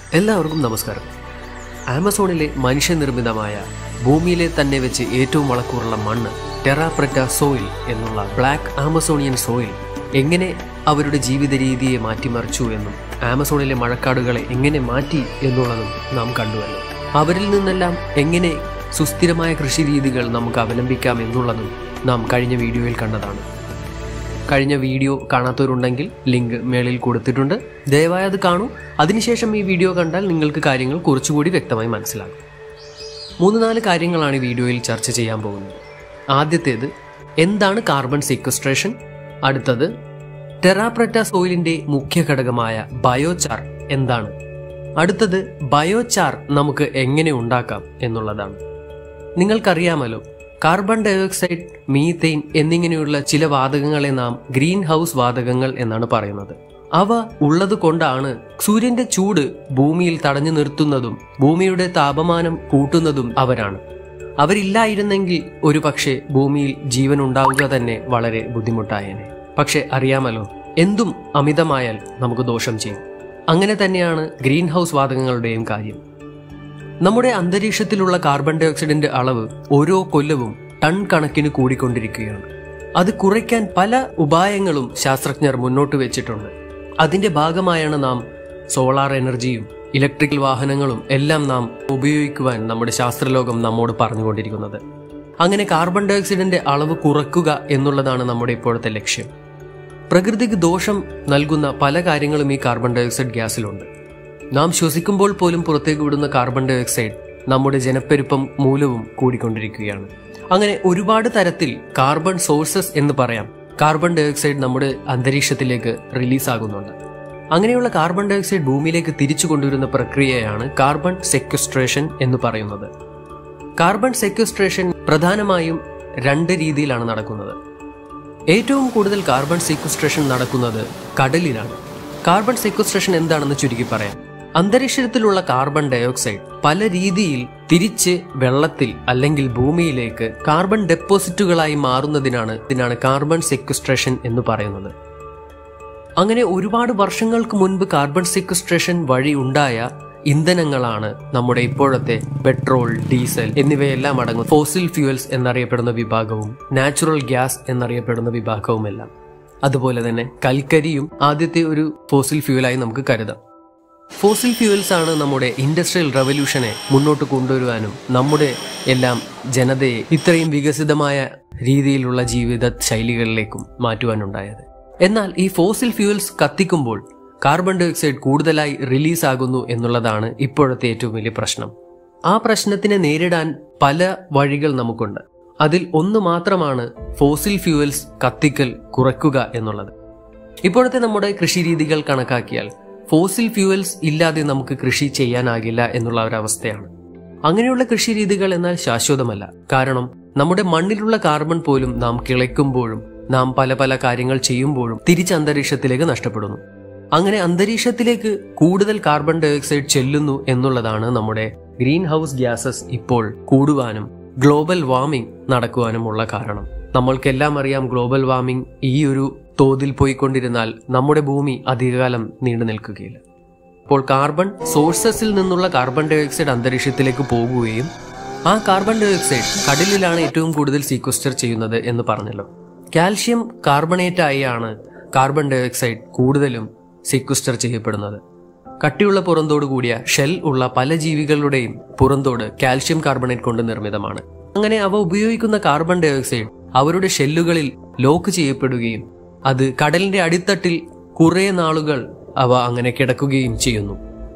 എല്ലാവർക്കും നമസ്കാരം ആമസോണിലെ മനുഷ്യനിർമ്മിതമായ ഭൂമിയിലെ തന്നെ വെച്ച് ഏറ്റവും വളക്കൂറുള്ള മണ്ണ് ടെറാപ്രറ്റ സോയിൽ എന്നുള്ള ബ്ലാക്ക് ആമസോണിയൻ സോയിൽ എങ്ങനെ അവരുടെ ജീവിത രീതിയെ മാറ്റിമറിച്ചു എന്നും ആമസോണിലെ മഴക്കാടുകളെ എങ്ങനെ മാറ്റി എന്നുള്ളതും നാം കണ്ടുവല്ലോ അവരിൽ നിന്നെല്ലാം എങ്ങനെ സുസ്ഥിരമായ കൃഷി രീതികൾ നമുക്ക് അവലംബിക്കാം എന്നുള്ളതും നാം കഴിഞ്ഞ വീഡിയോയിൽ കണ്ടതാണ് കഴിഞ്ഞ വീഡിയോ കാണാത്തവരുണ്ടെങ്കിൽ ലിങ്ക് മേളിൽ കൊടുത്തിട്ടുണ്ട് ദയവായി അത് കാണൂ അതിനുശേഷം ഈ വീഡിയോ കണ്ടാൽ നിങ്ങൾക്ക് കാര്യങ്ങൾ കുറച്ചുകൂടി വ്യക്തമായി മനസ്സിലാകും മൂന്ന് നാല് കാര്യങ്ങളാണ് ഈ വീഡിയോയിൽ ചർച്ച ചെയ്യാൻ പോകുന്നത് ആദ്യത്തേത് എന്താണ് കാർബൺ സീക്വസ്ട്രേഷൻ അടുത്തത് ടെറാപ്രറ്റ സോയിലിന്റെ മുഖ്യ ഘടകമായ ബയോചാർ എന്താണ് അടുത്തത് ബയോചാർ നമുക്ക് എങ്ങനെ ഉണ്ടാക്കാം എന്നുള്ളതാണ് നിങ്ങൾക്കറിയാമല്ലോ കാർബൺ ഡയോക്സൈഡ് മീതെയിൻ എന്നിങ്ങനെയുള്ള ചില വാതകങ്ങളെ നാം ഗ്രീൻ ഹൗസ് വാതകങ്ങൾ എന്നാണ് പറയുന്നത് അവ ഉള്ളത് കൊണ്ടാണ് സൂര്യന്റെ ചൂട് ഭൂമിയിൽ തടഞ്ഞു നിർത്തുന്നതും ഭൂമിയുടെ താപമാനം കൂട്ടുന്നതും അവരാണ് അവരില്ലായിരുന്നെങ്കിൽ ഒരു പക്ഷേ ഭൂമിയിൽ ജീവൻ ഉണ്ടാവുക തന്നെ വളരെ ബുദ്ധിമുട്ടായേനെ പക്ഷെ അറിയാമല്ലോ എന്തും അമിതമായാൽ നമുക്ക് ദോഷം ചെയ്യും അങ്ങനെ തന്നെയാണ് ഗ്രീൻ ഹൗസ് വാതകങ്ങളുടെയും കാര്യം നമ്മുടെ അന്തരീക്ഷത്തിലുള്ള കാർബൺ ഡയോക്സൈഡിന്റെ അളവ് ഓരോ കൊല്ലവും ടൺ കണക്കിന് കൂടിക്കൊണ്ടിരിക്കുകയാണ് അത് കുറയ്ക്കാൻ പല ഉപായങ്ങളും ശാസ്ത്രജ്ഞർ മുന്നോട്ട് വെച്ചിട്ടുണ്ട് അതിന്റെ ഭാഗമായാണ് നാം സോളാർ എനർജിയും ഇലക്ട്രിക്കൽ വാഹനങ്ങളും എല്ലാം നാം ഉപയോഗിക്കുവാൻ നമ്മുടെ ശാസ്ത്രലോകം നമ്മോട് പറഞ്ഞുകൊണ്ടിരിക്കുന്നത് അങ്ങനെ കാർബൺ ഡയോക്സൈഡിന്റെ അളവ് കുറയ്ക്കുക എന്നുള്ളതാണ് നമ്മുടെ ഇപ്പോഴത്തെ ലക്ഷ്യം പ്രകൃതിക്ക് ദോഷം നൽകുന്ന പല കാര്യങ്ങളും ഈ കാർബൺ ഡയോക്സൈഡ് ഗ്യാസിലുണ്ട് നാം ശ്വസിക്കുമ്പോൾ പോലും പുറത്തേക്ക് വിടുന്ന കാർബൺ ഡയോക്സൈഡ് നമ്മുടെ ജനപ്പെരുപ്പം മൂലവും കൂടിക്കൊണ്ടിരിക്കുകയാണ് അങ്ങനെ ഒരുപാട് തരത്തിൽ കാർബൺ സോഴ്സസ് എന്ന് പറയാം കാർബൺ ഡയോക്സൈഡ് നമ്മുടെ അന്തരീക്ഷത്തിലേക്ക് റിലീസ് ആകുന്നുണ്ട് അങ്ങനെയുള്ള കാർബൺ ഡയോക്സൈഡ് ഭൂമിയിലേക്ക് തിരിച്ചു കൊണ്ടുവരുന്ന പ്രക്രിയയാണ് കാർബൺ സെക്വസ്ട്രേഷൻ എന്ന് പറയുന്നത് കാർബൺ സെക്വസ്ട്രേഷൻ പ്രധാനമായും രണ്ട് രീതിയിലാണ് നടക്കുന്നത് ഏറ്റവും കൂടുതൽ കാർബൺ സെക്വസ്ട്രേഷൻ നടക്കുന്നത് കടലിലാണ് കാർബൺ സെക്വസ്ട്രേഷൻ എന്താണെന്ന് ചുരുക്കി പറയാം അന്തരീക്ഷത്തിലുള്ള കാർബൺ ഡയോക്സൈഡ് പല രീതിയിൽ തിരിച്ച് വെള്ളത്തിൽ അല്ലെങ്കിൽ ഭൂമിയിലേക്ക് കാർബൺ ഡെപ്പോസിറ്റുകളായി മാറുന്നതിനാണ് ഇതിനാണ് കാർബൺ സെക്വസ്ട്രേഷൻ എന്ന് പറയുന്നത് അങ്ങനെ ഒരുപാട് വർഷങ്ങൾക്ക് മുൻപ് കാർബൺ സെക്വസ്ട്രേഷൻ വഴി ഉണ്ടായ ഇന്ധനങ്ങളാണ് നമ്മുടെ ഇപ്പോഴത്തെ പെട്രോൾ ഡീസൽ എന്നിവയെല്ലാം അടങ്ങും ഫോസിൽ ഫ്യൂവൽസ് എന്നറിയപ്പെടുന്ന വിഭാഗവും നാച്ചുറൽ ഗ്യാസ് എന്നറിയപ്പെടുന്ന വിഭാഗവുമെല്ലാം അതുപോലെ തന്നെ കൽക്കരിയും ആദ്യത്തെ ഒരു ഫോസിൽ ഫ്യൂവലായി നമുക്ക് കരുതാം ഫോസിൽ ഫ്യൂവൽസ് ആണ് നമ്മുടെ ഇൻഡസ്ട്രിയൽ റവല്യൂഷനെ മുന്നോട്ട് കൊണ്ടുവരുവാനും നമ്മുടെ എല്ലാം ജനതയെ ഇത്രയും വികസിതമായ രീതിയിലുള്ള ജീവിത ശൈലികളിലേക്കും മാറ്റുവാനുണ്ടായത് എന്നാൽ ഈ ഫോസിൽ ഫ്യൂവൽസ് കത്തിക്കുമ്പോൾ കാർബൺ ഡയോക്സൈഡ് കൂടുതലായി റിലീസ് ആകുന്നു എന്നുള്ളതാണ് ഇപ്പോഴത്തെ ഏറ്റവും വലിയ പ്രശ്നം ആ പ്രശ്നത്തിനെ നേരിടാൻ പല വഴികൾ നമുക്കുണ്ട് അതിൽ ഒന്ന് മാത്രമാണ് ഫോസിൽ ഫ്യൂവൽസ് കത്തിക്കൽ കുറയ്ക്കുക എന്നുള്ളത് ഇപ്പോഴത്തെ നമ്മുടെ കൃഷി രീതികൾ കണക്കാക്കിയാൽ ഫോസിൽ ഫ്യൂവൽസ് ഇല്ലാതെ നമുക്ക് കൃഷി ചെയ്യാനാകില്ല എന്നുള്ള ഒരവസ്ഥയാണ് അങ്ങനെയുള്ള കൃഷി രീതികൾ എന്നാൽ ശാശ്വതമല്ല കാരണം നമ്മുടെ മണ്ണിലുള്ള കാർബൺ പോലും നാം കിളയ്ക്കുമ്പോഴും നാം പല പല കാര്യങ്ങൾ ചെയ്യുമ്പോഴും തിരിച്ച് അന്തരീക്ഷത്തിലേക്ക് നഷ്ടപ്പെടുന്നു അങ്ങനെ അന്തരീക്ഷത്തിലേക്ക് കൂടുതൽ കാർബൺ ഡയോക്സൈഡ് ചെല്ലുന്നു എന്നുള്ളതാണ് നമ്മുടെ ഗ്രീൻ ഹൗസ് ഗ്യാസസ് ഇപ്പോൾ കൂടുവാനും ഗ്ലോബൽ വാർമിംഗ് നടക്കുവാനുമുള്ള കാരണം നമ്മൾക്കെല്ലാം അറിയാം ഗ്ലോബൽ വാർമിംഗ് ഈ ഒരു തോതിൽ പോയിക്കൊണ്ടിരുന്നാൽ നമ്മുടെ ഭൂമി അധികകാലം നീണ്ടു നിൽക്കുകയില്ല അപ്പോൾ കാർബൺ സോഴ്സസിൽ നിന്നുള്ള കാർബൺ ഡയോക്സൈഡ് അന്തരീക്ഷത്തിലേക്ക് പോകുകയും ആ കാർബൺ ഡയോക്സൈഡ് കടലിലാണ് ഏറ്റവും കൂടുതൽ സീക്വസ്റ്റർ ചെയ്യുന്നത് എന്ന് പറഞ്ഞല്ലോ കാൽഷ്യം കാർബണേറ്റ് ആയാണ് കാർബൺ ഡയോക്സൈഡ് കൂടുതലും സീക്വസ്റ്റർ ചെയ്യപ്പെടുന്നത് കട്ടിയുള്ള പുറന്തോട് കൂടിയ ഷെൽ ഉള്ള പല ജീവികളുടെയും പുറന്തോട് കാൽഷ്യം കാർബണേറ്റ് കൊണ്ട് നിർമ്മിതമാണ് അങ്ങനെ അവ ഉപയോഗിക്കുന്ന കാർബൺ ഡയോക്സൈഡ് അവരുടെ ഷെല്ലുകളിൽ ലോക്ക് ചെയ്യപ്പെടുകയും അത് കടലിന്റെ അടിത്തട്ടിൽ കുറെ നാളുകൾ അവ അങ്ങനെ കിടക്കുകയും ചെയ്യുന്നു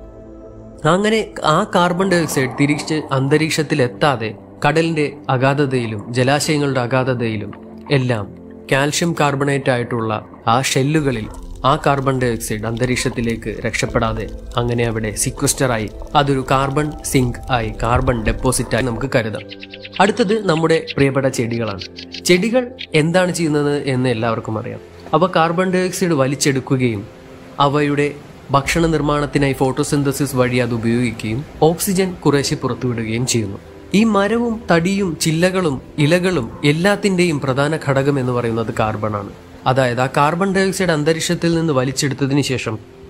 അങ്ങനെ ആ കാർബൺ ഡയോക്സൈഡ് തിരിച്ച് അന്തരീക്ഷത്തിൽ എത്താതെ കടലിന്റെ അഗാധതയിലും ജലാശയങ്ങളുടെ അഗാധതയിലും എല്ലാം കാൽഷ്യം കാർബണേറ്റ് ആയിട്ടുള്ള ആ ഷെല്ലുകളിൽ ആ കാർബൺ ഡയോക്സൈഡ് അന്തരീക്ഷത്തിലേക്ക് രക്ഷപ്പെടാതെ അങ്ങനെ അവിടെ സിക്വസ്റ്ററായി അതൊരു കാർബൺ സിങ്ക് ആയി കാർബൺ ഡെപ്പോസിറ്റ് ആയി നമുക്ക് കരുതാം അടുത്തത് നമ്മുടെ പ്രിയപ്പെട്ട ചെടികളാണ് ചെടികൾ എന്താണ് ചെയ്യുന്നത് എന്ന് എല്ലാവർക്കും അറിയാം അവ കാർബൺ ഡയോക്സൈഡ് വലിച്ചെടുക്കുകയും അവയുടെ ഭക്ഷണ നിർമ്മാണത്തിനായി ഫോട്ടോസിന്തസിസ് വഴി അത് ഉപയോഗിക്കുകയും ഓക്സിജൻ കുറേശ്ശെ പുറത്തുവിടുകയും ചെയ്യുന്നു ഈ മരവും തടിയും ചില്ലകളും ഇലകളും എല്ലാത്തിന്റെയും പ്രധാന ഘടകം എന്ന് പറയുന്നത് കാർബൺ ആണ് അതായത് ആ കാർബൺ ഡയോക്സൈഡ് അന്തരീക്ഷത്തിൽ നിന്ന് വലിച്ചെടുത്തതിന് ശേഷം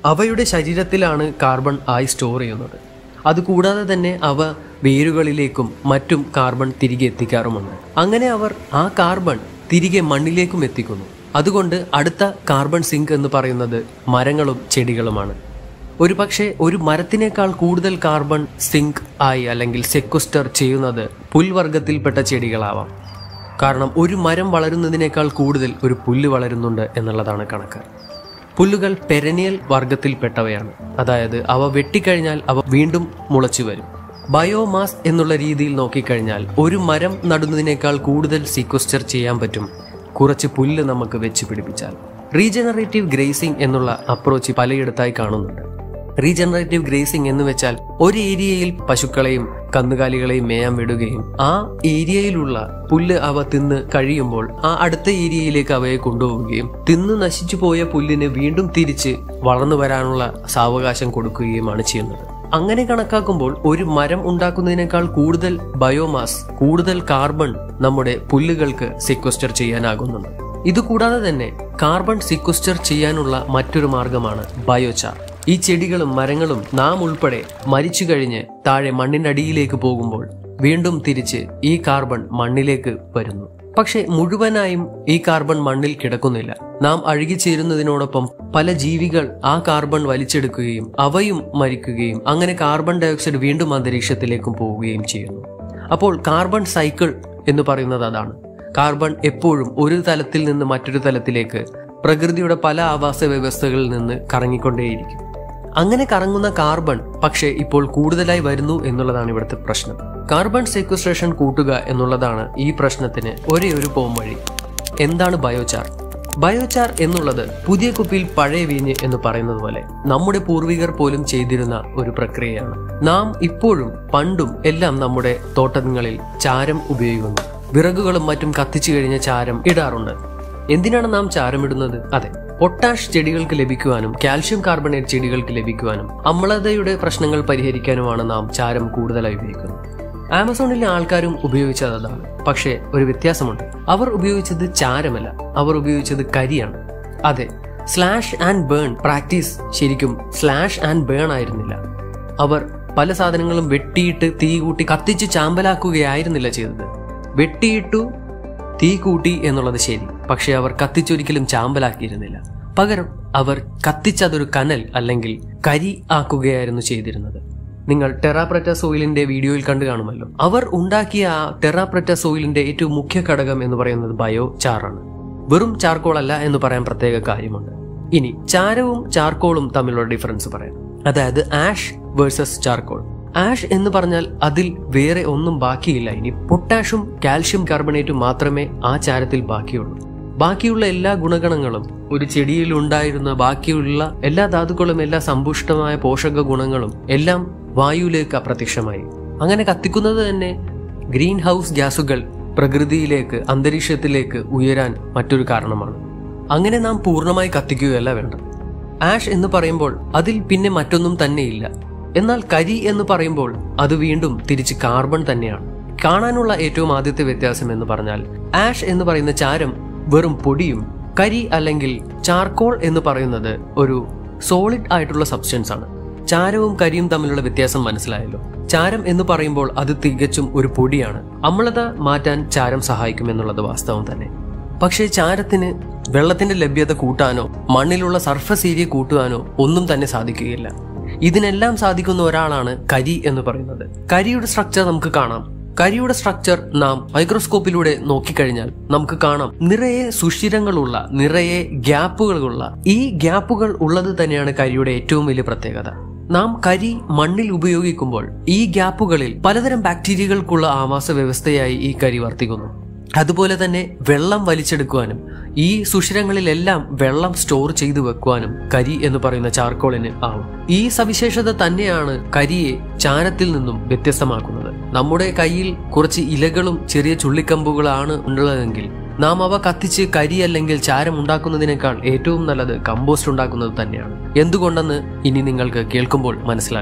അവയുടെ ശരീരത്തിലാണ് കാർബൺ ആയി സ്റ്റോർ ചെയ്യുന്നത് അതുകൂടാതെ തന്നെ അവ വേരുകളിലേക്കും മറ്റും കാർബൺ തിരികെ എത്തിക്കാറുമുണ്ട് അങ്ങനെ അവർ ആ കാർബൺ തിരികെ മണ്ണിലേക്കും എത്തിക്കുന്നു അതുകൊണ്ട് അടുത്ത കാർബൺ സിങ്ക് എന്ന് പറയുന്നത് മരങ്ങളും ചെടികളുമാണ് ഒരു പക്ഷേ ഒരു മരത്തിനേക്കാൾ കൂടുതൽ കാർബൺ സിങ്ക് ആയി അല്ലെങ്കിൽ സെക്വസ്റ്റർ ചെയ്യുന്നത് പുൽവർഗത്തിൽപ്പെട്ട ചെടികളാവാം കാരണം ഒരു മരം വളരുന്നതിനേക്കാൾ കൂടുതൽ ഒരു പുല്ല് വളരുന്നുണ്ട് എന്നുള്ളതാണ് കണക്ക് പുല്ലുകൾ പെരനിയൽ വർഗത്തിൽപ്പെട്ടവയാണ് അതായത് അവ വെട്ടിക്കഴിഞ്ഞാൽ അവ വീണ്ടും മുളച്ചു വരും ബയോമാസ് എന്നുള്ള രീതിയിൽ നോക്കിക്കഴിഞ്ഞാൽ ഒരു മരം നടുന്നതിനേക്കാൾ കൂടുതൽ സീക്വസ്റ്റർ ചെയ്യാൻ പറ്റും കുറച്ച് പുല്ല് നമുക്ക് വെച്ച് പിടിപ്പിച്ചാൽ റീജനറേറ്റീവ് ഗ്രേസിംഗ് എന്നുള്ള അപ്രോച്ച് പലയിടത്തായി കാണുന്നുണ്ട് റീജനറേറ്റീവ് ഗ്രേസിംഗ് എന്ന് വെച്ചാൽ ഒരു ഏരിയയിൽ പശുക്കളെയും കന്നുകാലികളെയും മേയാൻ വിടുകയും ആ ഏരിയയിലുള്ള പുല്ല് അവ തിന്ന് കഴിയുമ്പോൾ ആ അടുത്ത ഏരിയയിലേക്ക് അവയെ കൊണ്ടുപോവുകയും തിന്ന് നശിച്ചു പോയ പുല്ലിന് വീണ്ടും തിരിച്ച് വളർന്നു വരാനുള്ള സാവകാശം കൊടുക്കുകയുമാണ് ചെയ്യുന്നത് അങ്ങനെ കണക്കാക്കുമ്പോൾ ഒരു മരം ഉണ്ടാക്കുന്നതിനേക്കാൾ കൂടുതൽ ബയോമാസ് കൂടുതൽ കാർബൺ നമ്മുടെ പുല്ലുകൾക്ക് സിക്വസ്റ്റർ ചെയ്യാനാകുന്നുണ്ട് ഇതുകൂടാതെ തന്നെ കാർബൺ സിക്വസ്റ്റർ ചെയ്യാനുള്ള മറ്റൊരു മാർഗമാണ് ബയോചാർ ഈ ചെടികളും മരങ്ങളും നാം ഉൾപ്പെടെ മരിച്ചു കഴിഞ്ഞ് താഴെ മണ്ണിനടിയിലേക്ക് പോകുമ്പോൾ വീണ്ടും തിരിച്ച് ഈ കാർബൺ മണ്ണിലേക്ക് വരുന്നു പക്ഷെ മുഴുവനായും ഈ കാർബൺ മണ്ണിൽ കിടക്കുന്നില്ല നാം അഴുകിച്ചേരുന്നതിനോടൊപ്പം പല ജീവികൾ ആ കാർബൺ വലിച്ചെടുക്കുകയും അവയും മരിക്കുകയും അങ്ങനെ കാർബൺ ഡയോക്സൈഡ് വീണ്ടും അന്തരീക്ഷത്തിലേക്കും പോവുകയും ചെയ്യുന്നു അപ്പോൾ കാർബൺ സൈക്കിൾ എന്ന് പറയുന്നത് അതാണ് കാർബൺ എപ്പോഴും ഒരു തലത്തിൽ നിന്ന് മറ്റൊരു തലത്തിലേക്ക് പ്രകൃതിയുടെ പല ആവാസ വ്യവസ്ഥകളിൽ നിന്ന് കറങ്ങിക്കൊണ്ടേയിരിക്കും അങ്ങനെ കറങ്ങുന്ന കാർബൺ പക്ഷേ ഇപ്പോൾ കൂടുതലായി വരുന്നു എന്നുള്ളതാണ് ഇവിടുത്തെ പ്രശ്നം കാർബൺ സെക്വസ്ട്രേഷൻ കൂട്ടുക എന്നുള്ളതാണ് ഈ പ്രശ്നത്തിന് ഒരേ ഒരു പോംവഴി എന്താണ് ബയോചാർ ബയോചാർ എന്നുള്ളത് പുതിയ കുപ്പിയിൽ പഴയ വീഞ്ഞ് എന്ന് പറയുന്നത് പോലെ നമ്മുടെ പൂർവികർ പോലും ചെയ്തിരുന്ന ഒരു പ്രക്രിയയാണ് നാം ഇപ്പോഴും പണ്ടും എല്ലാം നമ്മുടെ തോട്ടങ്ങളിൽ ചാരം ഉപയോഗിക്കുന്നു വിറകുകളും മറ്റും കത്തിച്ചു കഴിഞ്ഞ ചാരം ഇടാറുണ്ട് എന്തിനാണ് നാം ചാരമിടുന്നത് അതെ പൊട്ടാഷ് ചെടികൾക്ക് ലഭിക്കുവാനും കാൽഷ്യം കാർബണേറ്റ് ചെടികൾക്ക് ലഭിക്കുവാനും അമ്ലതയുടെ പ്രശ്നങ്ങൾ പരിഹരിക്കാനുമാണ് നാം ചാരം കൂടുതലായി ഉപയോഗിക്കുന്നത് ആമസോണിലെ ആൾക്കാരും ഉപയോഗിച്ചത് അതാണ് പക്ഷേ ഒരു വ്യത്യാസമുണ്ട് അവർ ഉപയോഗിച്ചത് ചാരമല്ല അവർ ഉപയോഗിച്ചത് കരിയാണ് അതെ സ്ലാഷ് ആൻഡ് ബേൺ പ്രാക്ടീസ് ശരിക്കും സ്ലാഷ് ആൻഡ് ബേൺ ആയിരുന്നില്ല അവർ പല സാധനങ്ങളും വെട്ടിയിട്ട് തീ കൂട്ടി കത്തിച്ച് ചാമ്പലാക്കുകയായിരുന്നില്ല ചെയ്തത് വെട്ടിയിട്ടു തീ കൂട്ടി എന്നുള്ളത് ശരി പക്ഷെ അവർ കത്തിച്ചൊരിക്കലും ചാമ്പലാക്കിയിരുന്നില്ല പകരം അവർ കത്തിച്ചതൊരു കനൽ അല്ലെങ്കിൽ കരി ആക്കുകയായിരുന്നു ചെയ്തിരുന്നത് നിങ്ങൾ ടെറാപ്രറ്റ സോയിലിന്റെ വീഡിയോയിൽ കണ്ടു കാണുമല്ലോ അവർ ഉണ്ടാക്കിയ ആ ടെറാപ്രറ്റ സോയിലിന്റെ ഏറ്റവും മുഖ്യ ഘടകം എന്ന് പറയുന്നത് ബയോ ചാറാണ് വെറും ചാർക്കോൾ അല്ല എന്ന് പറയാൻ പ്രത്യേക കാര്യമുണ്ട് ഇനി ചാരവും ചാർക്കോളും തമ്മിലുള്ള ഡിഫറൻസ് പറയാം അതായത് ആഷ് വേഴ്സസ് ചാർക്കോൾ ആഷ് എന്ന് പറഞ്ഞാൽ അതിൽ വേറെ ഒന്നും ബാക്കിയില്ല ഇനി പൊട്ടാഷും കാൽഷ്യം കാർബണേറ്റും മാത്രമേ ആ ചാരത്തിൽ ബാക്കിയുള്ളൂ ബാക്കിയുള്ള എല്ലാ ഗുണഗണങ്ങളും ഒരു ചെടിയിൽ ഉണ്ടായിരുന്ന ബാക്കിയുള്ള എല്ലാ ധാതുക്കളും എല്ലാ സമ്പുഷ്ടമായ പോഷക ഗുണങ്ങളും എല്ലാം വായുവിലേക്ക് അപ്രത്യക്ഷമായി അങ്ങനെ കത്തിക്കുന്നത് തന്നെ ഗ്രീൻ ഹൗസ് ഗ്യാസുകൾ പ്രകൃതിയിലേക്ക് അന്തരീക്ഷത്തിലേക്ക് ഉയരാൻ മറ്റൊരു കാരണമാണ് അങ്ങനെ നാം പൂർണ്ണമായി കത്തിക്കുകയല്ല വേണ്ടത് ആഷ് എന്ന് പറയുമ്പോൾ അതിൽ പിന്നെ മറ്റൊന്നും തന്നെയില്ല എന്നാൽ കരി എന്ന് പറയുമ്പോൾ അത് വീണ്ടും തിരിച്ച് കാർബൺ തന്നെയാണ് കാണാനുള്ള ഏറ്റവും ആദ്യത്തെ വ്യത്യാസം എന്ന് പറഞ്ഞാൽ ആഷ് എന്ന് പറയുന്ന ചാരം വെറും പൊടിയും കരി അല്ലെങ്കിൽ ചാർക്കോൾ എന്ന് പറയുന്നത് ഒരു സോളിഡ് ആയിട്ടുള്ള സബ്സ്റ്റൻസ് ആണ് ചാരവും കരിയും തമ്മിലുള്ള വ്യത്യാസം മനസ്സിലായല്ലോ ചാരം എന്ന് പറയുമ്പോൾ അത് തികച്ചും ഒരു പൊടിയാണ് അമ്ലത മാറ്റാൻ ചാരം സഹായിക്കും എന്നുള്ളത് വാസ്തവം തന്നെ പക്ഷേ ചാരത്തിന് വെള്ളത്തിന്റെ ലഭ്യത കൂട്ടാനോ മണ്ണിലുള്ള സർഫസ് ഏരിയ കൂട്ടുവാനോ ഒന്നും തന്നെ സാധിക്കുകയില്ല ഇതിനെല്ലാം സാധിക്കുന്ന ഒരാളാണ് കരി എന്ന് പറയുന്നത് കരിയുടെ സ്ട്രക്ചർ നമുക്ക് കാണാം കരിയുടെ സ്ട്രക്ചർ നാം മൈക്രോസ്കോപ്പിലൂടെ നോക്കിക്കഴിഞ്ഞാൽ നമുക്ക് കാണാം നിറയെ സുഷിരങ്ങളുള്ള നിറയെ ഗ്യാപ്പുകളുള്ള ഈ ഗ്യാപ്പുകൾ ഉള്ളത് തന്നെയാണ് കരിയുടെ ഏറ്റവും വലിയ പ്രത്യേകത നാം കരി മണ്ണിൽ ഉപയോഗിക്കുമ്പോൾ ഈ ഗ്യാപ്പുകളിൽ പലതരം ബാക്ടീരിയകൾക്കുള്ള ആവാസ വ്യവസ്ഥയായി ഈ കരി വർത്തിക്കുന്നു അതുപോലെ തന്നെ വെള്ളം വലിച്ചെടുക്കുവാനും ഈ സുഷിരങ്ങളിലെല്ലാം വെള്ളം സ്റ്റോർ ചെയ്തു വെക്കുവാനും കരി എന്ന് പറയുന്ന ചാർക്കോളിന് ആവും ഈ സവിശേഷത തന്നെയാണ് കരിയെ ചാരത്തിൽ നിന്നും വ്യത്യസ്തമാക്കുന്നത് നമ്മുടെ കയ്യിൽ കുറച്ച് ഇലകളും ചെറിയ ചുള്ളിക്കമ്പുകളാണ് ഉള്ളതെങ്കിൽ നാം അവ കത്തിച്ച് കരി അല്ലെങ്കിൽ ചാരം ഉണ്ടാക്കുന്നതിനേക്കാൾ ഏറ്റവും നല്ലത് കമ്പോസ്റ്റ് ഉണ്ടാക്കുന്നത് തന്നെയാണ് എന്തുകൊണ്ടെന്ന് ഇനി നിങ്ങൾക്ക് കേൾക്കുമ്പോൾ മനസ്സിലാകും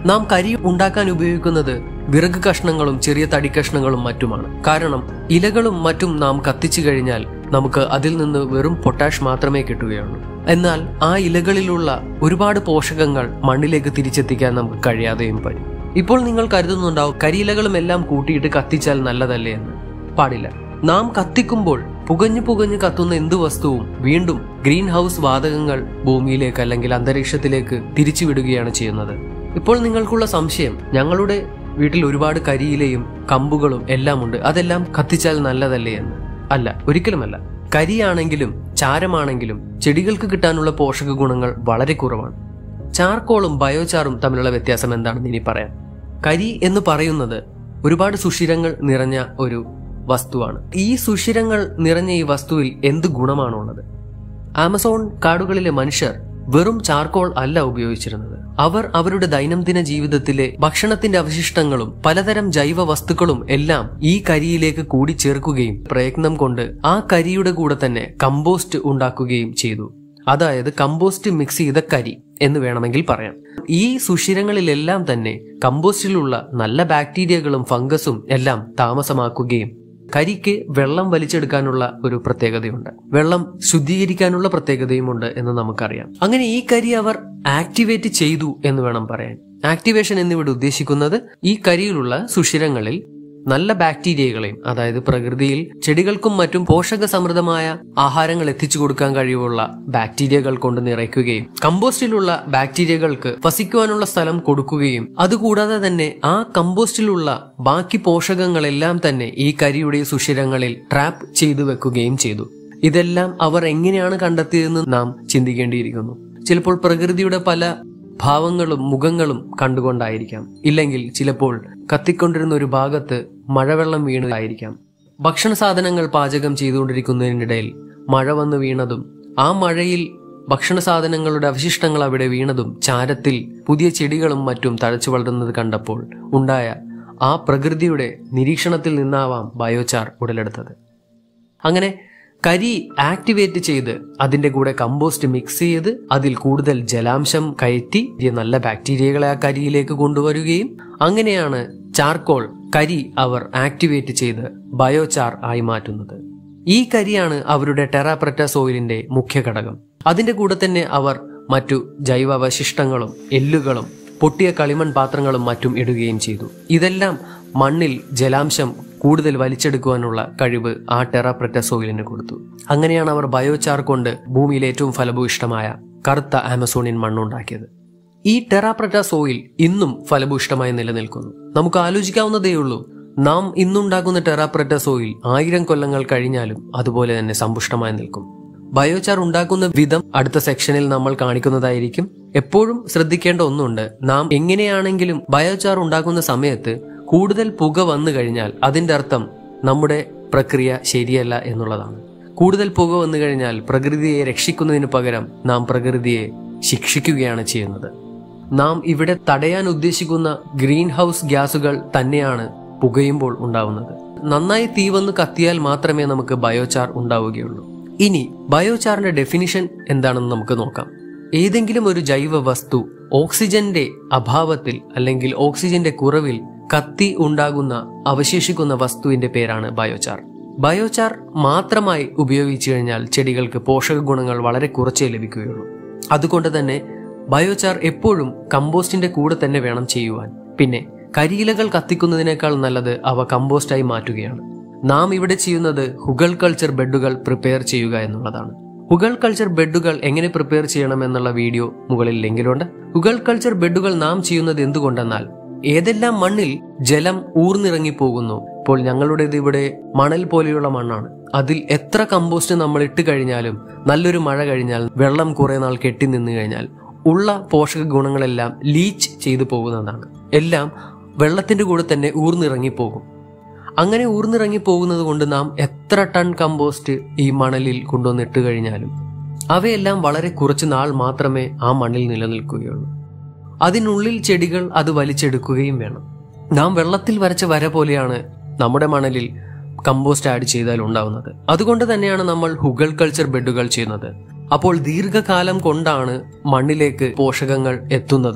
നാം കരി ഉണ്ടാക്കാൻ ഉപയോഗിക്കുന്നത് വിറക് കഷ്ണങ്ങളും ചെറിയ തടി കഷ്ണങ്ങളും മറ്റുമാണ് കാരണം ഇലകളും മറ്റും നാം കത്തിച്ചു കഴിഞ്ഞാൽ നമുക്ക് അതിൽ നിന്ന് വെറും പൊട്ടാഷ് മാത്രമേ കിട്ടുകയുള്ളൂ എന്നാൽ ആ ഇലകളിലുള്ള ഒരുപാട് പോഷകങ്ങൾ മണ്ണിലേക്ക് തിരിച്ചെത്തിക്കാൻ നമുക്ക് കഴിയാതെയും വരും ഇപ്പോൾ നിങ്ങൾ കരുതുന്നുണ്ടാവും കരിയിലകളും എല്ലാം കൂട്ടിയിട്ട് കത്തിച്ചാൽ നല്ലതല്ലേ എന്ന് പാടില്ല നാം കത്തിക്കുമ്പോൾ പുകഞ്ഞു പുകഞ്ഞു കത്തുന്ന എന്തു വസ്തുവും വീണ്ടും ഗ്രീൻ ഹൗസ് വാതകങ്ങൾ ഭൂമിയിലേക്ക് അല്ലെങ്കിൽ അന്തരീക്ഷത്തിലേക്ക് തിരിച്ചുവിടുകയാണ് ചെയ്യുന്നത് ഇപ്പോൾ നിങ്ങൾക്കുള്ള സംശയം ഞങ്ങളുടെ വീട്ടിൽ ഒരുപാട് കരിയിലയും കമ്പുകളും എല്ലാം ഉണ്ട് അതെല്ലാം കത്തിച്ചാൽ നല്ലതല്ലേ എന്ന് അല്ല ഒരിക്കലുമല്ല കരിയാണെങ്കിലും ചാരമാണെങ്കിലും ചെടികൾക്ക് കിട്ടാനുള്ള പോഷക ഗുണങ്ങൾ വളരെ കുറവാണ് ചാർക്കോളും ബയോചാറും തമ്മിലുള്ള വ്യത്യാസം എന്താണെന്ന് ഇനി പറയാം കരി എന്ന് പറയുന്നത് ഒരുപാട് സുഷിരങ്ങൾ നിറഞ്ഞ ഒരു വസ്തുവാണ് ഈ സുഷിരങ്ങൾ നിറഞ്ഞ ഈ വസ്തുവിൽ എന്ത് ഗുണമാണുള്ളത് ആമസോൺ കാടുകളിലെ മനുഷ്യർ വെറും ചാർക്കോൾ അല്ല ഉപയോഗിച്ചിരുന്നത് അവർ അവരുടെ ദൈനംദിന ജീവിതത്തിലെ ഭക്ഷണത്തിന്റെ അവശിഷ്ടങ്ങളും പലതരം ജൈവ വസ്തുക്കളും എല്ലാം ഈ കരിയിലേക്ക് കൂടി ചേർക്കുകയും പ്രയത്നം കൊണ്ട് ആ കരിയുടെ കൂടെ തന്നെ കമ്പോസ്റ്റ് ഉണ്ടാക്കുകയും ചെയ്തു അതായത് കമ്പോസ്റ്റ് മിക്സ് ചെയ്ത കരി എന്ന് വേണമെങ്കിൽ പറയാം ഈ സുഷിരങ്ങളിലെല്ലാം തന്നെ കമ്പോസ്റ്റിലുള്ള നല്ല ബാക്ടീരിയകളും ഫംഗസും എല്ലാം താമസമാക്കുകയും കരിക്ക് വെള്ളം വലിച്ചെടുക്കാനുള്ള ഒരു പ്രത്യേകതയുണ്ട് വെള്ളം ശുദ്ധീകരിക്കാനുള്ള പ്രത്യേകതയുമുണ്ട് എന്ന് നമുക്കറിയാം അങ്ങനെ ഈ കരി അവർ ആക്ടിവേറ്റ് ചെയ്തു എന്ന് വേണം പറയാൻ ആക്ടിവേഷൻ എന്നിവിടെ ഉദ്ദേശിക്കുന്നത് ഈ കരിയിലുള്ള സുഷിരങ്ങളിൽ നല്ല ബാക്ടീരിയകളെയും അതായത് പ്രകൃതിയിൽ ചെടികൾക്കും മറ്റും പോഷക സമൃദ്ധമായ ആഹാരങ്ങൾ എത്തിച്ചു കൊടുക്കാൻ കഴിവുള്ള ബാക്ടീരിയകൾ കൊണ്ട് നിറയ്ക്കുകയും കമ്പോസ്റ്റിലുള്ള ബാക്ടീരിയകൾക്ക് വസിക്കുവാനുള്ള സ്ഥലം കൊടുക്കുകയും അതുകൂടാതെ തന്നെ ആ കമ്പോസ്റ്റിലുള്ള ബാക്കി പോഷകങ്ങളെല്ലാം തന്നെ ഈ കരിയുടെ സുഷിരങ്ങളിൽ ട്രാപ്പ് ചെയ്തു വെക്കുകയും ചെയ്തു ഇതെല്ലാം അവർ എങ്ങനെയാണ് കണ്ടെത്തിയതെന്ന് നാം ചിന്തിക്കേണ്ടിയിരിക്കുന്നു ചിലപ്പോൾ പ്രകൃതിയുടെ പല ഭാവങ്ങളും മുഖങ്ങളും കണ്ടുകൊണ്ടായിരിക്കാം ഇല്ലെങ്കിൽ ചിലപ്പോൾ കത്തിക്കൊണ്ടിരുന്ന ഒരു ഭാഗത്ത് മഴവെള്ളം വീണതായിരിക്കാം ഭക്ഷണ സാധനങ്ങൾ പാചകം ചെയ്തുകൊണ്ടിരിക്കുന്നതിനിടയിൽ മഴ വന്ന് വീണതും ആ മഴയിൽ ഭക്ഷണ സാധനങ്ങളുടെ അവശിഷ്ടങ്ങൾ അവിടെ വീണതും ചാരത്തിൽ പുതിയ ചെടികളും മറ്റും തഴച്ചു വളരുന്നത് കണ്ടപ്പോൾ ഉണ്ടായ ആ പ്രകൃതിയുടെ നിരീക്ഷണത്തിൽ നിന്നാവാം ബയോചാർ ഉടലെടുത്തത് അങ്ങനെ കരി ആക്ടിവേറ്റ് ചെയ്ത് അതിന്റെ കൂടെ കമ്പോസ്റ്റ് മിക്സ് ചെയ്ത് അതിൽ കൂടുതൽ ജലാംശം കയറ്റി ഈ നല്ല ബാക്ടീരിയകളെ ആ കരിയിലേക്ക് കൊണ്ടുവരികയും അങ്ങനെയാണ് ചാർക്കോൾ കരി അവർ ആക്ടിവേറ്റ് ചെയ്ത് ബയോചാർ ആയി മാറ്റുന്നത് ഈ കരിയാണ് അവരുടെ ടെറാപ്രറ്റ സോയിലിന്റെ മുഖ്യ ഘടകം അതിന്റെ കൂടെ തന്നെ അവർ മറ്റു ജൈവാവശിഷ്ടങ്ങളും എല്ലുകളും പൊട്ടിയ കളിമൺ പാത്രങ്ങളും മറ്റും ഇടുകയും ചെയ്തു ഇതെല്ലാം മണ്ണിൽ ജലാംശം കൂടുതൽ വലിച്ചെടുക്കുവാനുള്ള കഴിവ് ആ ടെറാപ്രറ്റ സോയിലിന് കൊടുത്തു അങ്ങനെയാണ് അവർ ബയോചാർ കൊണ്ട് ഭൂമിയിൽ ഏറ്റവും ഫലഭൂയിഷ്ടമായ കറുത്ത ആമസോണിയൻ മണ്ണുണ്ടാക്കിയത് ഈ ടെറാപ്രറ്റ സോയിൽ ഇന്നും ഫലഭൂയിഷ്ടമായി നിലനിൽക്കുന്നു നമുക്ക് ആലോചിക്കാവുന്നതേയുള്ളൂ നാം ഇന്നുണ്ടാക്കുന്ന ടെറാപ്രറ്റ സോയിൽ ആയിരം കൊല്ലങ്ങൾ കഴിഞ്ഞാലും അതുപോലെ തന്നെ സമ്പുഷ്ടമായി നിൽക്കും ബയോചാർ ഉണ്ടാക്കുന്ന വിധം അടുത്ത സെക്ഷനിൽ നമ്മൾ കാണിക്കുന്നതായിരിക്കും എപ്പോഴും ശ്രദ്ധിക്കേണ്ട ഒന്നുണ്ട് നാം എങ്ങനെയാണെങ്കിലും ബയോചാർ ഉണ്ടാക്കുന്ന സമയത്ത് കൂടുതൽ പുക വന്നു കഴിഞ്ഞാൽ അതിന്റെ അർത്ഥം നമ്മുടെ പ്രക്രിയ ശരിയല്ല എന്നുള്ളതാണ് കൂടുതൽ പുക വന്നു കഴിഞ്ഞാൽ പ്രകൃതിയെ രക്ഷിക്കുന്നതിന് പകരം നാം പ്രകൃതിയെ ശിക്ഷിക്കുകയാണ് ചെയ്യുന്നത് നാം ഇവിടെ തടയാൻ ഉദ്ദേശിക്കുന്ന ഗ്രീൻ ഹൗസ് ഗ്യാസുകൾ തന്നെയാണ് പുകയുമ്പോൾ ഉണ്ടാവുന്നത് നന്നായി തീ വന്ന് കത്തിയാൽ മാത്രമേ നമുക്ക് ബയോചാർ ഉണ്ടാവുകയുള്ളൂ ഇനി ബയോചാറിന്റെ ഡെഫിനിഷൻ എന്താണെന്ന് നമുക്ക് നോക്കാം ഏതെങ്കിലും ഒരു ജൈവ വസ്തു ഓക്സിജന്റെ അഭാവത്തിൽ അല്ലെങ്കിൽ ഓക്സിജന്റെ കുറവിൽ കത്തി ഉണ്ടാകുന്ന അവശേഷിക്കുന്ന വസ്തുവിന്റെ പേരാണ് ബയോചാർ ബയോചാർ മാത്രമായി ഉപയോഗിച്ചു കഴിഞ്ഞാൽ ചെടികൾക്ക് പോഷക ഗുണങ്ങൾ വളരെ കുറച്ചേ ലഭിക്കുകയുള്ളൂ അതുകൊണ്ട് തന്നെ ബയോചാർ എപ്പോഴും കമ്പോസ്റ്റിന്റെ കൂടെ തന്നെ വേണം ചെയ്യുവാൻ പിന്നെ കരിയിലകൾ കത്തിക്കുന്നതിനേക്കാൾ നല്ലത് അവ കമ്പോസ്റ്റായി മാറ്റുകയാണ് നാം ഇവിടെ ചെയ്യുന്നത് ഹുഗൾ കൾച്ചർ ബെഡുകൾ പ്രിപ്പയർ ചെയ്യുക എന്നുള്ളതാണ് ഹുഗൾ കൾച്ചർ ബെഡുകൾ എങ്ങനെ പ്രിപ്പയർ ചെയ്യണം എന്നുള്ള വീഡിയോ മുകളിൽ ലിങ്കിലുണ്ട് ഹുഗൾ കൾച്ചർ ബെഡുകൾ നാം ചെയ്യുന്നത് എന്തുകൊണ്ടെന്നാൽ ഏതെല്ലാം മണ്ണിൽ ജലം ഊർന്നിറങ്ങി പോകുന്നു ഇപ്പോൾ ഞങ്ങളുടേത് ഇവിടെ മണൽ പോലെയുള്ള മണ്ണാണ് അതിൽ എത്ര കമ്പോസ്റ്റ് നമ്മൾ ഇട്ട് കഴിഞ്ഞാലും നല്ലൊരു മഴ കഴിഞ്ഞാൽ വെള്ളം കുറെ നാൾ കെട്ടി നിന്ന് കഴിഞ്ഞാൽ ഉള്ള പോഷക ഗുണങ്ങളെല്ലാം ലീച്ച് ചെയ്തു പോകുന്നതാണ് എല്ലാം വെള്ളത്തിന്റെ കൂടെ തന്നെ ഊർന്നിറങ്ങി പോകും അങ്ങനെ ഊർന്നിറങ്ങി പോകുന്നത് കൊണ്ട് നാം എത്ര ടൺ കമ്പോസ്റ്റ് ഈ മണലിൽ കൊണ്ടുവന്നിട്ട് കഴിഞ്ഞാലും അവയെല്ലാം വളരെ കുറച്ച് നാൾ മാത്രമേ ആ മണ്ണിൽ നിലനിൽക്കുകയുള്ളൂ അതിനുള്ളിൽ ചെടികൾ അത് വലിച്ചെടുക്കുകയും വേണം നാം വെള്ളത്തിൽ വരച്ച വര പോലെയാണ് നമ്മുടെ മണലിൽ കമ്പോസ്റ്റ് ആഡ് ചെയ്താൽ ഉണ്ടാവുന്നത് അതുകൊണ്ട് തന്നെയാണ് നമ്മൾ ഹുഗൾ കൾച്ചർ ബെഡുകൾ ചെയ്യുന്നത് അപ്പോൾ ദീർഘകാലം കൊണ്ടാണ് മണ്ണിലേക്ക് പോഷകങ്ങൾ എത്തുന്നതും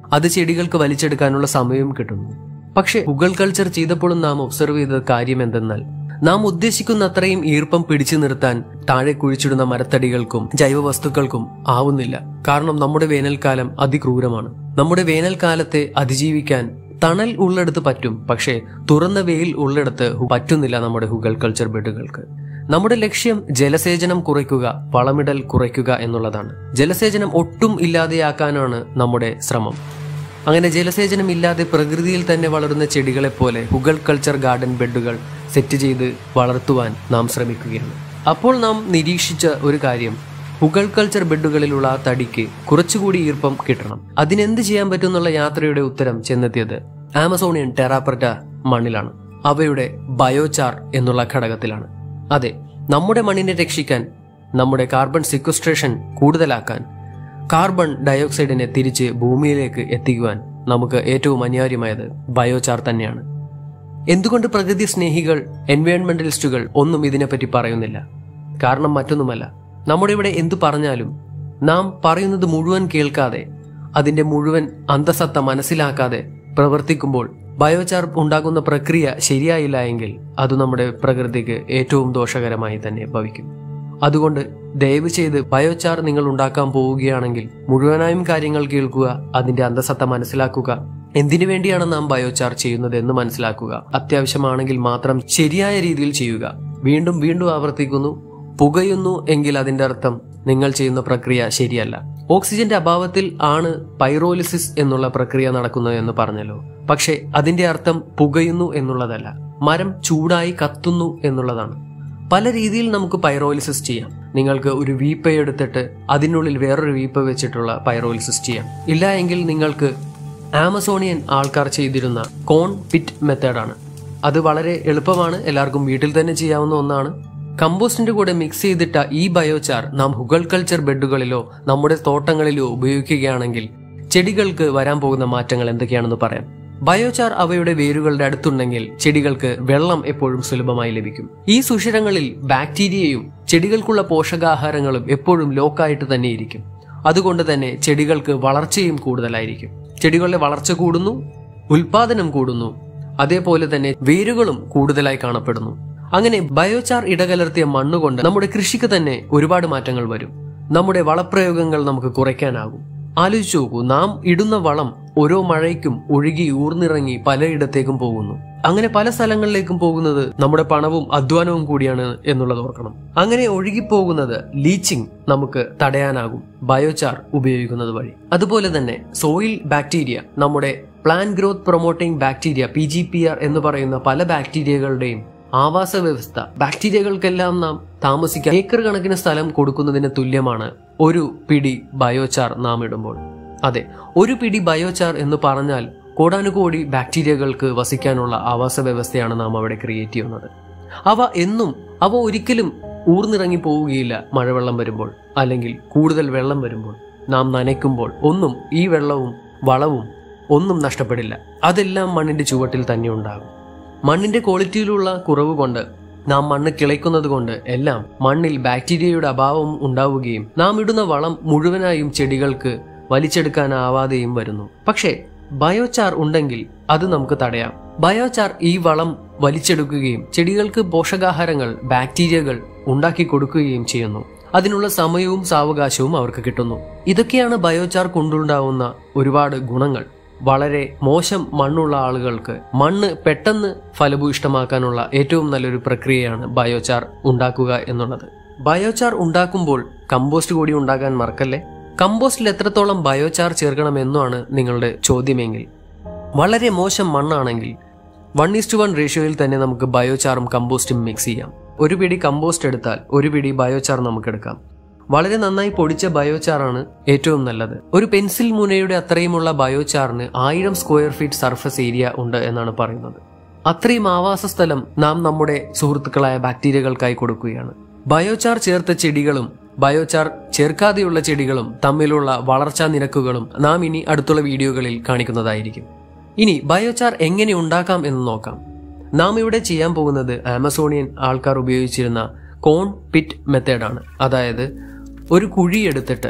അത് ചെടികൾക്ക് വലിച്ചെടുക്കാനുള്ള സമയവും കിട്ടുന്നു പക്ഷെ ഹുഗൾ കൾച്ചർ ചെയ്തപ്പോഴും നാം ഒബ്സർവ് ചെയ്ത കാര്യം എന്തെന്നാൽ നാം ഉദ്ദേശിക്കുന്ന അത്രയും ഈർപ്പം പിടിച്ചു നിർത്താൻ താഴെ കുഴിച്ചിടുന്ന മരത്തടികൾക്കും ജൈവ വസ്തുക്കൾക്കും ആവുന്നില്ല കാരണം നമ്മുടെ വേനൽക്കാലം അതിക്രൂരമാണ് നമ്മുടെ വേനൽക്കാലത്തെ അതിജീവിക്കാൻ തണൽ ഉള്ളിടത്ത് പറ്റും പക്ഷേ തുറന്ന വെയിൽ ഉള്ളിടത്ത് ഹു- പറ്റുന്നില്ല നമ്മുടെ ഹുഗൾ കൾച്ചർ ബെഡുകൾക്ക് നമ്മുടെ ലക്ഷ്യം ജലസേചനം കുറയ്ക്കുക വളമിടൽ കുറയ്ക്കുക എന്നുള്ളതാണ് ജലസേചനം ഒട്ടും ഇല്ലാതെയാക്കാനാണ് നമ്മുടെ ശ്രമം അങ്ങനെ ജലസേചനം ഇല്ലാതെ പ്രകൃതിയിൽ തന്നെ വളരുന്ന ചെടികളെ പോലെ ഹുഗൾ കൾച്ചർ ഗാർഡൻ ബെഡുകൾ സെറ്റ് ചെയ്ത് വളർത്തുവാൻ നാം ശ്രമിക്കുകയാണ് അപ്പോൾ നാം നിരീക്ഷിച്ച ഒരു കാര്യം ഹുഗൾ കൾച്ചർ ബെഡുകളിലുള്ള ആ തടിക്ക് കുറച്ചുകൂടി ഈർപ്പം കിട്ടണം അതിനെന്ത് ചെയ്യാൻ പറ്റും എന്നുള്ള യാത്രയുടെ ഉത്തരം ചെന്നെത്തിയത് ആമസോണിയൻ ടെറാപ്രറ്റ മണ്ണിലാണ് അവയുടെ ബയോചാർ എന്നുള്ള ഘടകത്തിലാണ് അതെ നമ്മുടെ മണ്ണിനെ രക്ഷിക്കാൻ നമ്മുടെ കാർബൺ സിക്വസ്ട്രേഷൻ കൂടുതലാക്കാൻ കാർബൺ ഡയോക്സൈഡിനെ തിരിച്ച് ഭൂമിയിലേക്ക് എത്തിക്കുവാൻ നമുക്ക് ഏറ്റവും അനിവാര്യമായത് ബയോചാർ തന്നെയാണ് എന്തുകൊണ്ട് പ്രകൃതി സ്നേഹികൾ എൻവയോൺമെന്റലിസ്റ്റുകൾ ഒന്നും ഇതിനെപ്പറ്റി പറയുന്നില്ല കാരണം മറ്റൊന്നുമല്ല നമ്മുടെ ഇവിടെ എന്തു പറഞ്ഞാലും നാം പറയുന്നത് മുഴുവൻ കേൾക്കാതെ അതിന്റെ മുഴുവൻ അന്തസത്ത മനസ്സിലാക്കാതെ പ്രവർത്തിക്കുമ്പോൾ ബയോചാർ ഉണ്ടാകുന്ന പ്രക്രിയ ശരിയായില്ല എങ്കിൽ അത് നമ്മുടെ പ്രകൃതിക്ക് ഏറ്റവും ദോഷകരമായി തന്നെ ഭവിക്കും അതുകൊണ്ട് ദയവ് ചെയ്ത് ബയോചാർ നിങ്ങൾ ഉണ്ടാക്കാൻ പോവുകയാണെങ്കിൽ മുഴുവനായും കാര്യങ്ങൾ കേൾക്കുക അതിന്റെ അന്തസത്ത മനസ്സിലാക്കുക എന്തിനു വേണ്ടിയാണ് നാം ബയോചാർ ചെയ്യുന്നത് എന്ന് മനസ്സിലാക്കുക അത്യാവശ്യമാണെങ്കിൽ മാത്രം ശരിയായ രീതിയിൽ ചെയ്യുക വീണ്ടും വീണ്ടും ആവർത്തിക്കുന്നു പുകയുന്നു എങ്കിൽ അതിന്റെ അർത്ഥം നിങ്ങൾ ചെയ്യുന്ന പ്രക്രിയ ശരിയല്ല ഓക്സിജന്റെ അഭാവത്തിൽ ആണ് പൈറോലിസിസ് എന്നുള്ള പ്രക്രിയ നടക്കുന്നത് എന്ന് പറഞ്ഞല്ലോ പക്ഷേ അതിന്റെ അർത്ഥം പുകയുന്നു എന്നുള്ളതല്ല മരം ചൂടായി കത്തുന്നു എന്നുള്ളതാണ് പല രീതിയിൽ നമുക്ക് പൈറോലിസിസ് ചെയ്യാം നിങ്ങൾക്ക് ഒരു വീപ്പ എടുത്തിട്ട് അതിനുള്ളിൽ വേറൊരു വീപ്പ വെച്ചിട്ടുള്ള പൈറോലിസിസ് ചെയ്യാം ഇല്ല എങ്കിൽ നിങ്ങൾക്ക് ആമസോണിയൻ ആൾക്കാർ ചെയ്തിരുന്ന കോൺ പിറ്റ് മെത്തേഡാണ് അത് വളരെ എളുപ്പമാണ് എല്ലാവർക്കും വീട്ടിൽ തന്നെ ചെയ്യാവുന്ന ഒന്നാണ് കമ്പോസ്റ്റിന്റെ കൂടെ മിക്സ് ചെയ്തിട്ട ഈ ബയോചാർ നാം ഹുഗൾ കൾച്ചർ ബെഡുകളിലോ നമ്മുടെ തോട്ടങ്ങളിലോ ഉപയോഗിക്കുകയാണെങ്കിൽ ചെടികൾക്ക് വരാൻ പോകുന്ന മാറ്റങ്ങൾ എന്തൊക്കെയാണെന്ന് പറയാം ബയോചാർ അവയുടെ വേരുകളുടെ അടുത്തുണ്ടെങ്കിൽ ചെടികൾക്ക് വെള്ളം എപ്പോഴും സുലഭമായി ലഭിക്കും ഈ സുഷിരങ്ങളിൽ ബാക്ടീരിയയും ചെടികൾക്കുള്ള പോഷകാഹാരങ്ങളും എപ്പോഴും ലോക്കായിട്ട് തന്നെ ഇരിക്കും അതുകൊണ്ട് തന്നെ ചെടികൾക്ക് വളർച്ചയും കൂടുതലായിരിക്കും ചെടികളുടെ വളർച്ച കൂടുന്നു ഉൽപാദനം കൂടുന്നു അതേപോലെ തന്നെ വേരുകളും കൂടുതലായി കാണപ്പെടുന്നു അങ്ങനെ ബയോചാർ ഇടകലർത്തിയ മണ്ണുകൊണ്ട് നമ്മുടെ കൃഷിക്ക് തന്നെ ഒരുപാട് മാറ്റങ്ങൾ വരും നമ്മുടെ വളപ്രയോഗങ്ങൾ നമുക്ക് കുറയ്ക്കാനാകും ആലോചിച്ചു നോക്കൂ നാം ഇടുന്ന വളം ഓരോ മഴയ്ക്കും ഒഴുകി ഊർന്നിറങ്ങി പലയിടത്തേക്കും പോകുന്നു അങ്ങനെ പല സ്ഥലങ്ങളിലേക്കും പോകുന്നത് നമ്മുടെ പണവും അധ്വാനവും കൂടിയാണ് എന്നുള്ളത് ഓർക്കണം അങ്ങനെ ഒഴുകിപ്പോകുന്നത് ലീച്ചിങ് നമുക്ക് തടയാനാകും ബയോചാർ ഉപയോഗിക്കുന്നത് വഴി അതുപോലെ തന്നെ സോയിൽ ബാക്ടീരിയ നമ്മുടെ plant growth promoting bacteria P G P R എന്ന് പറയുന്ന പല ബാക്ടീരിയകളുടെയും ആവാസ വ്യവസ്ഥ ബാക്ടീരിയകൾക്കെല്ലാം നാം താമസിക്കാൻ ഏക്കർ കണക്കിന് സ്ഥലം കൊടുക്കുന്നതിന് തുല്യമാണ് ഒരു പിടി ബയോചാർ നാം ഇടുമ്പോൾ അതെ ഒരു പിടി ബയോചാർ എന്ന് പറഞ്ഞാൽ കോടാനുകോടി ബാക്ടീരിയകൾക്ക് വസിക്കാനുള്ള ആവാസ വ്യവസ്ഥയാണ് നാം അവിടെ ക്രിയേറ്റ് ചെയ്യുന്നത് അവ എന്നും അവ ഒരിക്കലും ഊർന്നിറങ്ങി പോവുകയില്ല മഴവെള്ളം വരുമ്പോൾ അല്ലെങ്കിൽ കൂടുതൽ വെള്ളം വരുമ്പോൾ നാം നനയ്ക്കുമ്പോൾ ഒന്നും ഈ വെള്ളവും വളവും ഒന്നും നഷ്ടപ്പെടില്ല അതെല്ലാം മണ്ണിന്റെ ചുവട്ടിൽ തന്നെ ഉണ്ടാകും മണ്ണിന്റെ ക്വാളിറ്റിയിലുള്ള കുറവ് കൊണ്ട് നാം മണ്ണ് കിളയ്ക്കുന്നത് കൊണ്ട് എല്ലാം മണ്ണിൽ ബാക്ടീരിയയുടെ അഭാവം ഉണ്ടാവുകയും നാം ഇടുന്ന വളം മുഴുവനായും ചെടികൾക്ക് വലിച്ചെടുക്കാനാവാതെയും വരുന്നു പക്ഷേ ബയോചാർ ഉണ്ടെങ്കിൽ അത് നമുക്ക് തടയാം ബയോചാർ ഈ വളം വലിച്ചെടുക്കുകയും ചെടികൾക്ക് പോഷകാഹാരങ്ങൾ ബാക്ടീരിയകൾ ഉണ്ടാക്കി കൊടുക്കുകയും ചെയ്യുന്നു അതിനുള്ള സമയവും സാവകാശവും അവർക്ക് കിട്ടുന്നു ഇതൊക്കെയാണ് ബയോചാർ കൊണ്ടുണ്ടാവുന്ന ഒരുപാട് ഗുണങ്ങൾ വളരെ മോശം മണ്ണുള്ള ആളുകൾക്ക് മണ്ണ് പെട്ടെന്ന് ഫലഭൂയിഷ്ടമാക്കാനുള്ള ഏറ്റവും നല്ലൊരു പ്രക്രിയയാണ് ബയോചാർ ഉണ്ടാക്കുക എന്നുള്ളത് ബയോചാർ ഉണ്ടാക്കുമ്പോൾ കമ്പോസ്റ്റ് കൂടി ഉണ്ടാക്കാൻ മറക്കല്ലേ കമ്പോസ്റ്റിൽ എത്രത്തോളം ബയോചാർ ചേർക്കണമെന്നാണ് നിങ്ങളുടെ ചോദ്യമെങ്കിൽ വളരെ മോശം മണ്ണാണെങ്കിൽ വൺ ഈസ്റ്റ് വൺ റേഷ്യോയിൽ തന്നെ നമുക്ക് ബയോചാറും കമ്പോസ്റ്റും മിക്സ് ചെയ്യാം ഒരു പിടി കമ്പോസ്റ്റ് എടുത്താൽ ഒരു പിടി ബയോചാർ നമുക്ക് എടുക്കാം വളരെ നന്നായി പൊടിച്ച ബയോചാറാണ് ഏറ്റവും നല്ലത് ഒരു പെൻസിൽ മുനയുടെ അത്രയുമുള്ള ബയോചാറിന് ആയിരം സ്ക്വയർ ഫീറ്റ് സർഫസ് ഏരിയ ഉണ്ട് എന്നാണ് പറയുന്നത് അത്രയും ആവാസ സ്ഥലം നാം നമ്മുടെ സുഹൃത്തുക്കളായ ബാക്ടീരിയകൾക്കായി കൊടുക്കുകയാണ് ബയോചാർ ചേർത്ത ചെടികളും ബയോചാർ ചേർക്കാതെയുള്ള ചെടികളും തമ്മിലുള്ള വളർച്ചാ നിരക്കുകളും നാം ഇനി അടുത്തുള്ള വീഡിയോകളിൽ കാണിക്കുന്നതായിരിക്കും ഇനി ബയോചാർ എങ്ങനെ ഉണ്ടാക്കാം എന്ന് നോക്കാം നാം ഇവിടെ ചെയ്യാൻ പോകുന്നത് ആമസോണിയൻ ആൾക്കാർ ഉപയോഗിച്ചിരുന്ന കോൺ പിറ്റ് മെത്തേഡാണ് അതായത് ഒരു കുഴി എടുത്തിട്ട്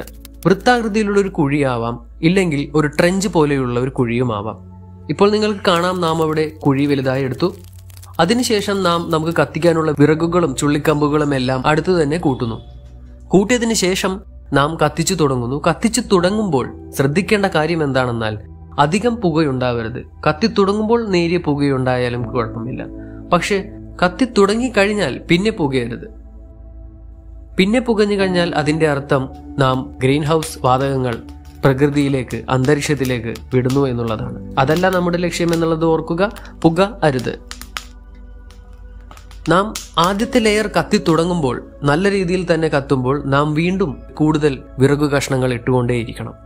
വൃത്താകൃതിയിലുള്ള ഒരു കുഴിയാവാം ഇല്ലെങ്കിൽ ഒരു ട്രെഞ്ച് പോലെയുള്ള ഒരു കുഴിയുമാവാം ഇപ്പോൾ നിങ്ങൾക്ക് കാണാം നാം അവിടെ കുഴി വലുതായി എടുത്തു അതിനുശേഷം നാം നമുക്ക് കത്തിക്കാനുള്ള വിറകുകളും ചുള്ളിക്കമ്പുകളും എല്ലാം അടുത്തു തന്നെ കൂട്ടുന്നു കൂട്ടിയതിന് ശേഷം നാം കത്തിച്ചു തുടങ്ങുന്നു കത്തിച്ചു തുടങ്ങുമ്പോൾ ശ്രദ്ധിക്കേണ്ട കാര്യം എന്താണെന്നാൽ അധികം പുകയുണ്ടാവരുത് കത്തി തുടങ്ങുമ്പോൾ നേരിയ പുകയുണ്ടായാലും കുഴപ്പമില്ല പക്ഷെ കത്തി തുടങ്ങിക്കഴിഞ്ഞാൽ പിന്നെ പുകയരുത് പിന്നെ പുകഞ്ഞു കഴിഞ്ഞാൽ അതിന്റെ അർത്ഥം നാം ഗ്രീൻ ഹൗസ് വാതകങ്ങൾ പ്രകൃതിയിലേക്ക് അന്തരീക്ഷത്തിലേക്ക് വിടുന്നു എന്നുള്ളതാണ് അതല്ല നമ്മുടെ ലക്ഷ്യം എന്നുള്ളത് ഓർക്കുക പുക അരുത് നാം ആദ്യത്തെ ലെയർ കത്തി തുടങ്ങുമ്പോൾ നല്ല രീതിയിൽ തന്നെ കത്തുമ്പോൾ നാം വീണ്ടും കൂടുതൽ വിറകു കഷ്ണങ്ങൾ ഇട്ടുകൊണ്ടേയിരിക്കണം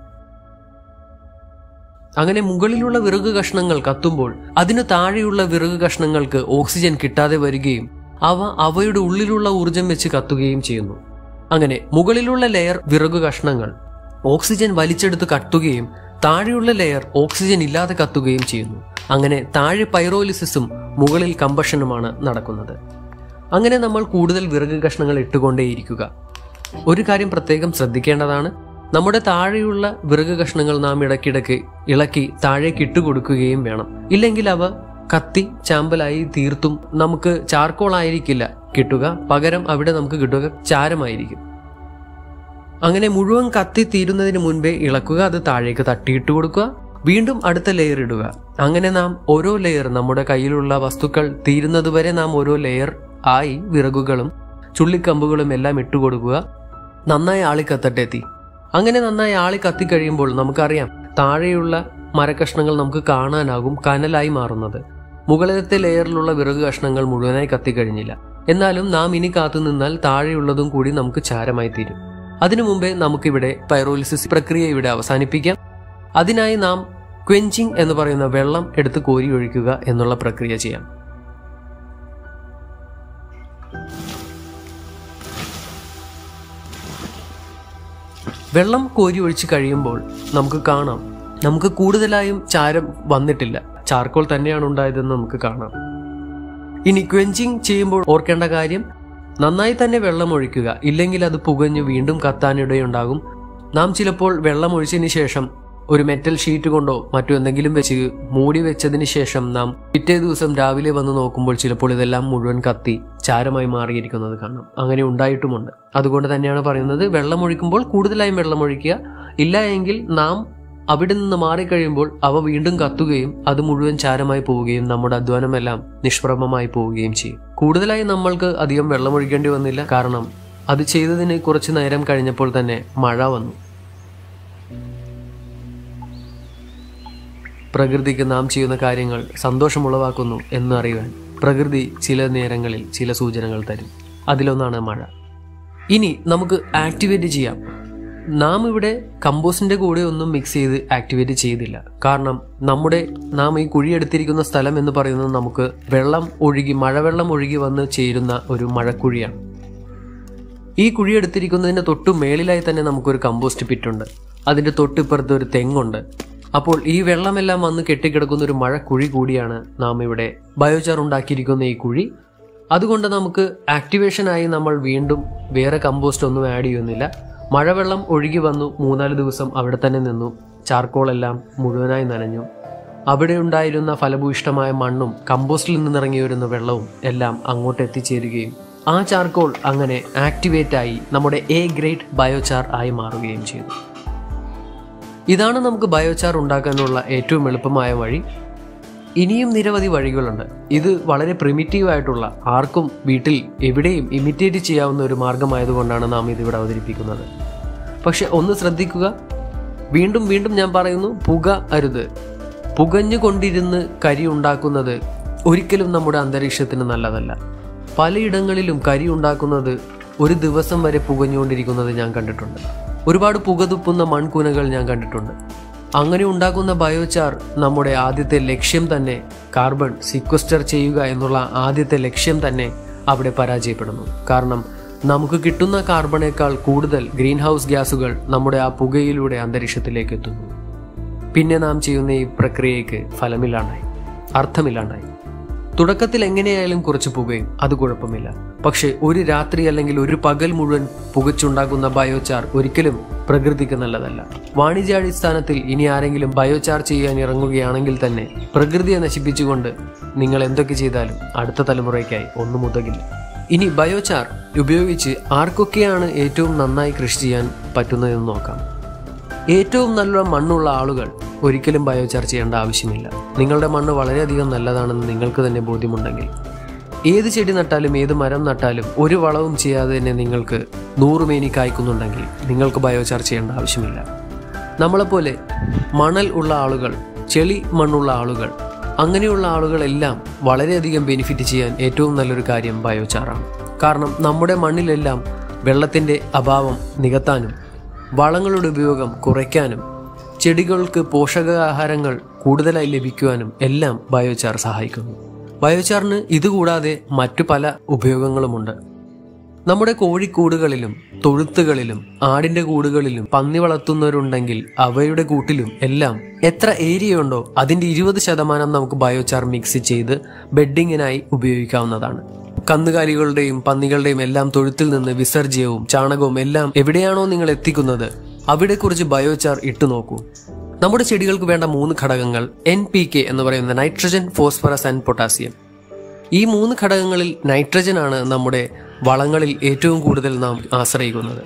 അങ്ങനെ മുകളിലുള്ള വിറക് കഷ്ണങ്ങൾ കത്തുമ്പോൾ അതിനു താഴെയുള്ള വിറക് കഷ്ണങ്ങൾക്ക് ഓക്സിജൻ കിട്ടാതെ വരികയും അവ അവയുടെ ഉള്ളിലുള്ള ഊർജം വെച്ച് കത്തുകയും ചെയ്യുന്നു അങ്ങനെ മുകളിലുള്ള ലെയർ വിറക് കഷ്ണങ്ങൾ ഓക്സിജൻ വലിച്ചെടുത്ത് കത്തുകയും താഴെയുള്ള ലെയർ ഓക്സിജൻ ഇല്ലാതെ കത്തുകയും ചെയ്യുന്നു അങ്ങനെ താഴെ പൈറോലിസിസും മുകളിൽ കമ്പഷനുമാണ് നടക്കുന്നത് അങ്ങനെ നമ്മൾ കൂടുതൽ വിറക് കഷ്ണങ്ങൾ ഇട്ടുകൊണ്ടേയിരിക്കുക ഒരു കാര്യം പ്രത്യേകം ശ്രദ്ധിക്കേണ്ടതാണ് നമ്മുടെ താഴെയുള്ള വിറക് കഷ്ണങ്ങൾ നാം ഇടയ്ക്കിടയ്ക്ക് ഇളക്കി താഴേക്ക് ഇട്ടുകൊടുക്കുകയും വേണം ഇല്ലെങ്കിൽ അവ കത്തി ചാമ്പലായി തീർത്തും നമുക്ക് ചാർക്കോൾ ആയിരിക്കില്ല കിട്ടുക പകരം അവിടെ നമുക്ക് കിട്ടുക ചാരമായിരിക്കും അങ്ങനെ മുഴുവൻ കത്തി തീരുന്നതിന് മുൻപേ ഇളക്കുക അത് താഴേക്ക് തട്ടിയിട്ട് കൊടുക്കുക വീണ്ടും അടുത്ത ലെയർ ഇടുക അങ്ങനെ നാം ഓരോ ലെയർ നമ്മുടെ കയ്യിലുള്ള വസ്തുക്കൾ തീരുന്നതുവരെ നാം ഓരോ ലെയർ ആയി വിറകുകളും ചുള്ളിക്കമ്പുകളും എല്ലാം ഇട്ടുകൊടുക്കുക നന്നായി ആളി കത്തട്ടെ തീ അങ്ങനെ നന്നായി ആളി കത്തിക്കഴിയുമ്പോൾ നമുക്കറിയാം താഴെയുള്ള മരക്കഷ്ണങ്ങൾ നമുക്ക് കാണാനാകും കനലായി മാറുന്നത് മുകളിലത്തെ ലെയറിലുള്ള വിറക് കഷ്ണങ്ങൾ മുഴുവനായി കത്തിക്കഴിഞ്ഞില്ല എന്നാലും നാം ഇനി കാത്തു നിന്നാൽ താഴെയുള്ളതും കൂടി നമുക്ക് ചാരമായി തീരും അതിനു മുമ്പേ നമുക്കിവിടെ പൈറോലിസിസ് പ്രക്രിയ ഇവിടെ അവസാനിപ്പിക്കാം അതിനായി നാം ക്വെഞ്ചിങ് എന്ന് പറയുന്ന വെള്ളം എടുത്ത് കോരി ഒഴിക്കുക എന്നുള്ള പ്രക്രിയ ചെയ്യാം വെള്ളം കോരി ഒഴിച്ച് കഴിയുമ്പോൾ നമുക്ക് കാണാം നമുക്ക് കൂടുതലായും ചാരം വന്നിട്ടില്ല ചാർക്കോൾ തന്നെയാണ് ഉണ്ടായതെന്ന് നമുക്ക് കാണാം ഇനി ക്വെഞ്ചിങ് ചെയ്യുമ്പോൾ ഓർക്കേണ്ട കാര്യം നന്നായി തന്നെ വെള്ളം ഒഴിക്കുക ഇല്ലെങ്കിൽ അത് പുകഞ്ഞ് വീണ്ടും കത്താനിടയുണ്ടാകും നാം ചിലപ്പോൾ വെള്ളം ഒഴിച്ചതിന് ശേഷം ഒരു മെറ്റൽ ഷീറ്റ് കൊണ്ടോ മറ്റു എന്തെങ്കിലും വെച്ച് മൂടി വെച്ചതിന് ശേഷം നാം പിറ്റേ ദിവസം രാവിലെ വന്ന് നോക്കുമ്പോൾ ചിലപ്പോൾ ഇതെല്ലാം മുഴുവൻ കത്തി ചാരമായി മാറിയിരിക്കുന്നത് കാണാം അങ്ങനെ ഉണ്ടായിട്ടുമുണ്ട് അതുകൊണ്ട് തന്നെയാണ് പറയുന്നത് വെള്ളം ഒഴിക്കുമ്പോൾ കൂടുതലായും വെള്ളം ഒഴിക്കുക ഇല്ല എങ്കിൽ നാം അവിടെ നിന്ന് മാറിക്കഴിയുമ്പോൾ അവ വീണ്ടും കത്തുകയും അത് മുഴുവൻ ചാരമായി പോവുകയും നമ്മുടെ അധ്വാനമെല്ലാം നിഷ്പ്രഭമായി പോവുകയും ചെയ്യും കൂടുതലായി നമ്മൾക്ക് അധികം വെള്ളം ഒഴിക്കേണ്ടി വന്നില്ല കാരണം അത് ചെയ്തതിന് കുറച്ച് നേരം കഴിഞ്ഞപ്പോൾ തന്നെ മഴ വന്നു പ്രകൃതിക്ക് നാം ചെയ്യുന്ന കാര്യങ്ങൾ സന്തോഷമുളവാക്കുന്നു എന്നറിയുവാൻ പ്രകൃതി ചില നേരങ്ങളിൽ ചില സൂചനകൾ തരും അതിലൊന്നാണ് മഴ ഇനി നമുക്ക് ആക്ടിവേറ്റ് ചെയ്യാം നാം ഇവിടെ കമ്പോസ്റ്റിന്റെ കൂടെ ഒന്നും മിക്സ് ചെയ്ത് ആക്ടിവേറ്റ് ചെയ്തില്ല കാരണം നമ്മുടെ നാം ഈ കുഴിയെടുത്തിരിക്കുന്ന സ്ഥലം എന്ന് പറയുന്നത് നമുക്ക് വെള്ളം ഒഴുകി മഴവെള്ളം ഒഴുകി വന്ന് ചേരുന്ന ഒരു മഴക്കുഴിയാണ് ഈ കുഴി എടുത്തിരിക്കുന്നതിന്റെ തൊട്ടു മേളിലായി തന്നെ നമുക്കൊരു കമ്പോസ്റ്റ് പിറ്റുണ്ട് അതിന്റെ തൊട്ടിപ്പുറത്ത് ഒരു തെങ്ങുണ്ട് അപ്പോൾ ഈ വെള്ളമെല്ലാം വന്ന് കെട്ടിക്കിടക്കുന്ന ഒരു മഴക്കുഴി കൂടിയാണ് നാം ഇവിടെ ബയോചാർ ഉണ്ടാക്കിയിരിക്കുന്ന ഈ കുഴി അതുകൊണ്ട് നമുക്ക് ആക്ടിവേഷനായി നമ്മൾ വീണ്ടും വേറെ കമ്പോസ്റ്റ് ഒന്നും ആഡ് ചെയ്യുന്നില്ല മഴവെള്ളം ഒഴുകി വന്നു മൂന്നാല് ദിവസം അവിടെ തന്നെ നിന്നു ചാർക്കോളെല്ലാം മുഴുവനായി നനഞ്ഞു അവിടെ ഉണ്ടായിരുന്ന ഫലഭൂയിഷ്ടമായ മണ്ണും കമ്പോസ്റ്റിൽ നിന്നിറങ്ങി വരുന്ന വെള്ളവും എല്ലാം അങ്ങോട്ട് എത്തിച്ചേരുകയും ആ ചാർക്കോൾ അങ്ങനെ ആക്ടിവേറ്റ് ആയി നമ്മുടെ എ ഗ്രേഡ് ബയോചാർ ആയി മാറുകയും ചെയ്തു ഇതാണ് നമുക്ക് ബയോചാർ ഉണ്ടാക്കാനുള്ള ഏറ്റവും എളുപ്പമായ വഴി ഇനിയും നിരവധി വഴികളുണ്ട് ഇത് വളരെ പ്രിമിറ്റീവ് ആയിട്ടുള്ള ആർക്കും വീട്ടിൽ എവിടെയും ഇമിറ്റേറ്റ് ചെയ്യാവുന്ന ഒരു മാർഗമായതുകൊണ്ടാണ് നാം ഇതിവിടെ അവതരിപ്പിക്കുന്നത് പക്ഷെ ഒന്ന് ശ്രദ്ധിക്കുക വീണ്ടും വീണ്ടും ഞാൻ പറയുന്നു പുക അരുത് പുകഞ്ഞുകൊണ്ടിരുന്ന് കരി ഉണ്ടാക്കുന്നത് ഒരിക്കലും നമ്മുടെ അന്തരീക്ഷത്തിന് നല്ലതല്ല പലയിടങ്ങളിലും കരി ഉണ്ടാക്കുന്നത് ഒരു ദിവസം വരെ പുകഞ്ഞുകൊണ്ടിരിക്കുന്നത് ഞാൻ കണ്ടിട്ടുണ്ട് ഒരുപാട് പുക തുപ്പുന്ന മൺകൂനകൾ ഞാൻ കണ്ടിട്ടുണ്ട് അങ്ങനെ ഉണ്ടാക്കുന്ന ബയോചാർ നമ്മുടെ ആദ്യത്തെ ലക്ഷ്യം തന്നെ കാർബൺ സിക്വസ്റ്റർ ചെയ്യുക എന്നുള്ള ആദ്യത്തെ ലക്ഷ്യം തന്നെ അവിടെ പരാജയപ്പെടുന്നു കാരണം നമുക്ക് കിട്ടുന്ന കാർബണേക്കാൾ കൂടുതൽ ഗ്രീൻ ഹൗസ് ഗ്യാസുകൾ നമ്മുടെ ആ പുകയിലൂടെ അന്തരീക്ഷത്തിലേക്ക് എത്തുന്നു പിന്നെ നാം ചെയ്യുന്ന ഈ പ്രക്രിയയ്ക്ക് ഫലമില്ലാണ്ടായി അർത്ഥമില്ലാണ്ടായി തുടക്കത്തിൽ എങ്ങനെയായാലും കുറച്ച് പുകയും അത് കുഴപ്പമില്ല പക്ഷേ ഒരു രാത്രി അല്ലെങ്കിൽ ഒരു പകൽ മുഴുവൻ പുകച്ചുണ്ടാക്കുന്ന ബയോചാർ ഒരിക്കലും പ്രകൃതിക്ക് നല്ലതല്ല വാണിജ്യാടിസ്ഥാനത്തിൽ ഇനി ആരെങ്കിലും ബയോചാർ ചെയ്യാൻ ഇറങ്ങുകയാണെങ്കിൽ തന്നെ പ്രകൃതിയെ നശിപ്പിച്ചുകൊണ്ട് നിങ്ങൾ എന്തൊക്കെ ചെയ്താലും അടുത്ത തലമുറയ്ക്കായി ഒന്നും ഉതകില്ല ഇനി ബയോചാർ ഉപയോഗിച്ച് ആർക്കൊക്കെയാണ് ഏറ്റവും നന്നായി കൃഷി ചെയ്യാൻ പറ്റുന്നതെന്ന് നോക്കാം ഏറ്റവും നല്ല മണ്ണുള്ള ആളുകൾ ഒരിക്കലും ബയോചാർ ചെയ്യേണ്ട ആവശ്യമില്ല നിങ്ങളുടെ മണ്ണ് വളരെയധികം നല്ലതാണെന്ന് നിങ്ങൾക്ക് തന്നെ ബോധ്യമുണ്ടെങ്കിൽ ഏത് ചെടി നട്ടാലും ഏത് മരം നട്ടാലും ഒരു വളവും ചെയ്യാതെ തന്നെ നിങ്ങൾക്ക് നൂറുമേനി കായ്ക്കുന്നുണ്ടെങ്കിൽ നിങ്ങൾക്ക് ബയോചാർ ചെയ്യേണ്ട ആവശ്യമില്ല നമ്മളെപ്പോലെ മണൽ ഉള്ള ആളുകൾ ചെളി മണ്ണുള്ള ആളുകൾ അങ്ങനെയുള്ള ആളുകളെല്ലാം വളരെയധികം ബെനിഫിറ്റ് ചെയ്യാൻ ഏറ്റവും നല്ലൊരു കാര്യം ബയോചാറാണ് കാരണം നമ്മുടെ മണ്ണിലെല്ലാം വെള്ളത്തിൻ്റെ അഭാവം നികത്താനും വളങ്ങളുടെ ഉപയോഗം കുറയ്ക്കാനും ചെടികൾക്ക് പോഷകാഹാരങ്ങൾ കൂടുതലായി ലഭിക്കുവാനും എല്ലാം ബയോചാർ സഹായിക്കുന്നു ബയോചാറിന് ഇതുകൂടാതെ മറ്റു പല ഉപയോഗങ്ങളുമുണ്ട് നമ്മുടെ കോഴിക്കൂടുകളിലും തൊഴുത്തുകളിലും ആടിന്റെ കൂടുകളിലും പന്നി വളർത്തുന്നവരുണ്ടെങ്കിൽ അവയുടെ കൂട്ടിലും എല്ലാം എത്ര ഏരിയ ഉണ്ടോ അതിന്റെ ഇരുപത് ശതമാനം നമുക്ക് ബയോചാർ മിക്സ് ചെയ്ത് ബെഡിങ്ങിനായി ഉപയോഗിക്കാവുന്നതാണ് കന്നുകാലികളുടെയും പന്നികളുടെയും എല്ലാം തൊഴുത്തിൽ നിന്ന് വിസർജ്യവും ചാണകവും എല്ലാം എവിടെയാണോ നിങ്ങൾ എത്തിക്കുന്നത് അവിടെ കുറിച്ച് ബയോചാർ ഇട്ടു നോക്കൂ നമ്മുടെ ചെടികൾക്ക് വേണ്ട മൂന്ന് ഘടകങ്ങൾ എൻ പി കെ എന്ന് പറയുന്ന നൈട്രജൻ ഫോസ്ഫറസ് ആൻഡ് പൊട്ടാസ്യം ഈ മൂന്ന് ഘടകങ്ങളിൽ നൈട്രജൻ ആണ് നമ്മുടെ വളങ്ങളിൽ ഏറ്റവും കൂടുതൽ നാം ആശ്രയിക്കുന്നത്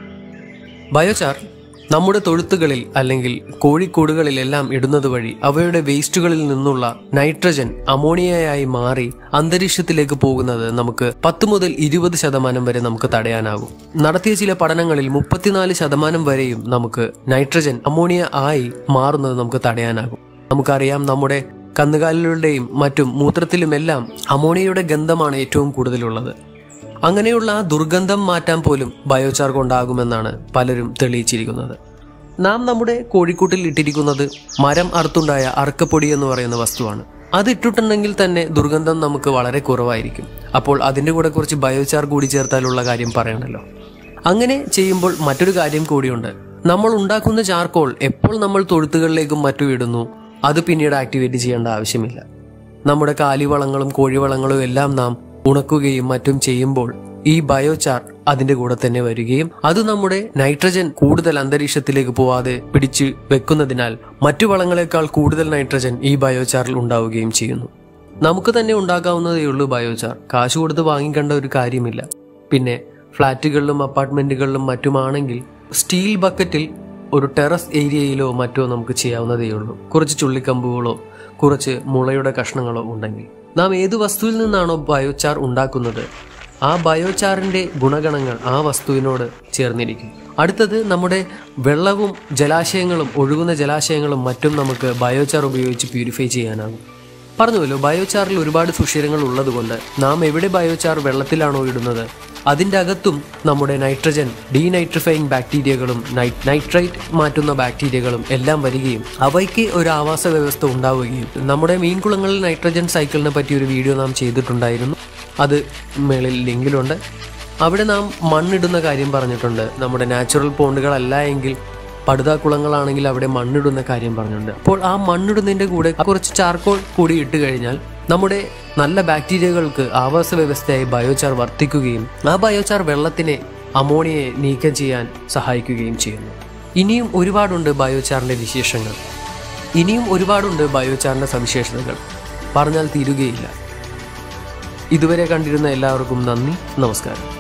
ബയോചാർ നമ്മുടെ തൊഴുത്തുകളിൽ അല്ലെങ്കിൽ കോഴിക്കൂടുകളിലെല്ലാം ഇടുന്നത് വഴി അവയുടെ വേസ്റ്റുകളിൽ നിന്നുള്ള നൈട്രജൻ അമോണിയയായി മാറി അന്തരീക്ഷത്തിലേക്ക് പോകുന്നത് നമുക്ക് പത്ത് മുതൽ ഇരുപത് ശതമാനം വരെ നമുക്ക് തടയാനാകും നടത്തിയ ചില പഠനങ്ങളിൽ മുപ്പത്തിനാല് ശതമാനം വരെയും നമുക്ക് നൈട്രജൻ അമോണിയ ആയി മാറുന്നത് നമുക്ക് തടയാനാകും നമുക്കറിയാം നമ്മുടെ കന്നുകാലികളുടെയും മറ്റും മൂത്രത്തിലുമെല്ലാം അമോണിയയുടെ ഗന്ധമാണ് ഏറ്റവും കൂടുതലുള്ളത് അങ്ങനെയുള്ള ആ ദുർഗന്ധം മാറ്റാൻ പോലും ബയോചാർ കൊണ്ടാകുമെന്നാണ് പലരും തെളിയിച്ചിരിക്കുന്നത് നാം നമ്മുടെ കോഴിക്കൂട്ടിൽ ഇട്ടിരിക്കുന്നത് മരം അറുത്തുണ്ടായ അറക്കപ്പൊടി എന്ന് പറയുന്ന വസ്തുവാണ് അത് ഇട്ടിട്ടുണ്ടെങ്കിൽ തന്നെ ദുർഗന്ധം നമുക്ക് വളരെ കുറവായിരിക്കും അപ്പോൾ അതിൻ്റെ കൂടെ കുറച്ച് ബയോചാർ കൂടി ചേർത്താലുള്ള കാര്യം പറയണല്ലോ അങ്ങനെ ചെയ്യുമ്പോൾ മറ്റൊരു കാര്യം കൂടിയുണ്ട് നമ്മൾ ഉണ്ടാക്കുന്ന ചാർക്കോൾ എപ്പോൾ നമ്മൾ തൊഴുത്തുകളിലേക്കും മറ്റും ഇടുന്നു അത് പിന്നീട് ആക്ടിവേറ്റ് ചെയ്യേണ്ട ആവശ്യമില്ല നമ്മുടെ കാലിവളങ്ങളും കോഴിവളങ്ങളും എല്ലാം നാം ഉണക്കുകയും മറ്റും ചെയ്യുമ്പോൾ ഈ ബയോചാർ അതിന്റെ കൂടെ തന്നെ വരികയും അത് നമ്മുടെ നൈട്രജൻ കൂടുതൽ അന്തരീക്ഷത്തിലേക്ക് പോവാതെ പിടിച്ചു വെക്കുന്നതിനാൽ മറ്റു വളങ്ങളെക്കാൾ കൂടുതൽ നൈട്രജൻ ഈ ബയോചാറിൽ ഉണ്ടാവുകയും ചെയ്യുന്നു നമുക്ക് തന്നെ ഉണ്ടാക്കാവുന്നതേ ഉള്ളൂ ബയോചാർ കാശ് കൊടുത്ത് വാങ്ങിക്കേണ്ട ഒരു കാര്യമില്ല പിന്നെ ഫ്ലാറ്റുകളിലും അപ്പാർട്ട്മെന്റുകളിലും മറ്റുമാണെങ്കിൽ സ്റ്റീൽ ബക്കറ്റിൽ ഒരു ടെറസ് ഏരിയയിലോ മറ്റോ നമുക്ക് ചെയ്യാവുന്നതേ ഉള്ളൂ കുറച്ച് ചുള്ളിക്കമ്പുകളോ കുറച്ച് മുളയുടെ കഷ്ണങ്ങളോ ഉണ്ടെങ്കിൽ നാം ഏത് വസ്തുവിൽ നിന്നാണോ ബയോചാർ ഉണ്ടാക്കുന്നത് ആ ബയോചാറിന്റെ ഗുണഗണങ്ങൾ ആ വസ്തുവിനോട് ചേർന്നിരിക്കും അടുത്തത് നമ്മുടെ വെള്ളവും ജലാശയങ്ങളും ഒഴുകുന്ന ജലാശയങ്ങളും മറ്റും നമുക്ക് ബയോചാർ ഉപയോഗിച്ച് പ്യൂരിഫൈ ചെയ്യാനാകും പറഞ്ഞുവല്ലോ ബയോചാറിൽ ഒരുപാട് സുഷിരങ്ങൾ ഉള്ളതുകൊണ്ട് നാം എവിടെ ബയോചാർ വെള്ളത്തിലാണോ ഇടുന്നത് അതിൻ്റെ അകത്തും നമ്മുടെ നൈട്രജൻ ഡീനൈട്രിഫൈങ് ബാക്ടീരിയകളും നൈട്രൈറ്റ് മാറ്റുന്ന ബാക്ടീരിയകളും എല്ലാം വരികയും അവയ്ക്ക് ഒരു ആവാസ വ്യവസ്ഥ ഉണ്ടാവുകയും നമ്മുടെ മീൻകുളങ്ങളിൽ നൈട്രജൻ സൈക്കിളിനെ പറ്റി ഒരു വീഡിയോ നാം ചെയ്തിട്ടുണ്ടായിരുന്നു അത് മേളിൽ ലിങ്കിലുണ്ട് അവിടെ നാം മണ്ണിടുന്ന കാര്യം പറഞ്ഞിട്ടുണ്ട് നമ്മുടെ നാച്ചുറൽ പോണ്ടുകളല്ല എങ്കിൽ പടുതാക്കുളങ്ങളാണെങ്കിൽ അവിടെ മണ്ണിടുന്ന കാര്യം പറഞ്ഞിട്ടുണ്ട് അപ്പോൾ ആ മണ്ണിടുന്നതിൻ്റെ കൂടെ കുറച്ച് ചാർക്കോൾ കൂടി ഇട്ട് കഴിഞ്ഞാൽ നമ്മുടെ നല്ല ബാക്ടീരിയകൾക്ക് ആവാസ വ്യവസ്ഥയായി ബയോചാർ വർദ്ധിക്കുകയും ആ ബയോചാർ വെള്ളത്തിനെ അമോണിയയെ നീക്കം ചെയ്യാൻ സഹായിക്കുകയും ചെയ്യുന്നു ഇനിയും ഒരുപാടുണ്ട് ബയോചാറിൻ്റെ വിശേഷങ്ങൾ ഇനിയും ഒരുപാടുണ്ട് ബയോചാറിൻ്റെ സവിശേഷതകൾ പറഞ്ഞാൽ തീരുകയില്ല ഇതുവരെ കണ്ടിരുന്ന എല്ലാവർക്കും നന്ദി നമസ്കാരം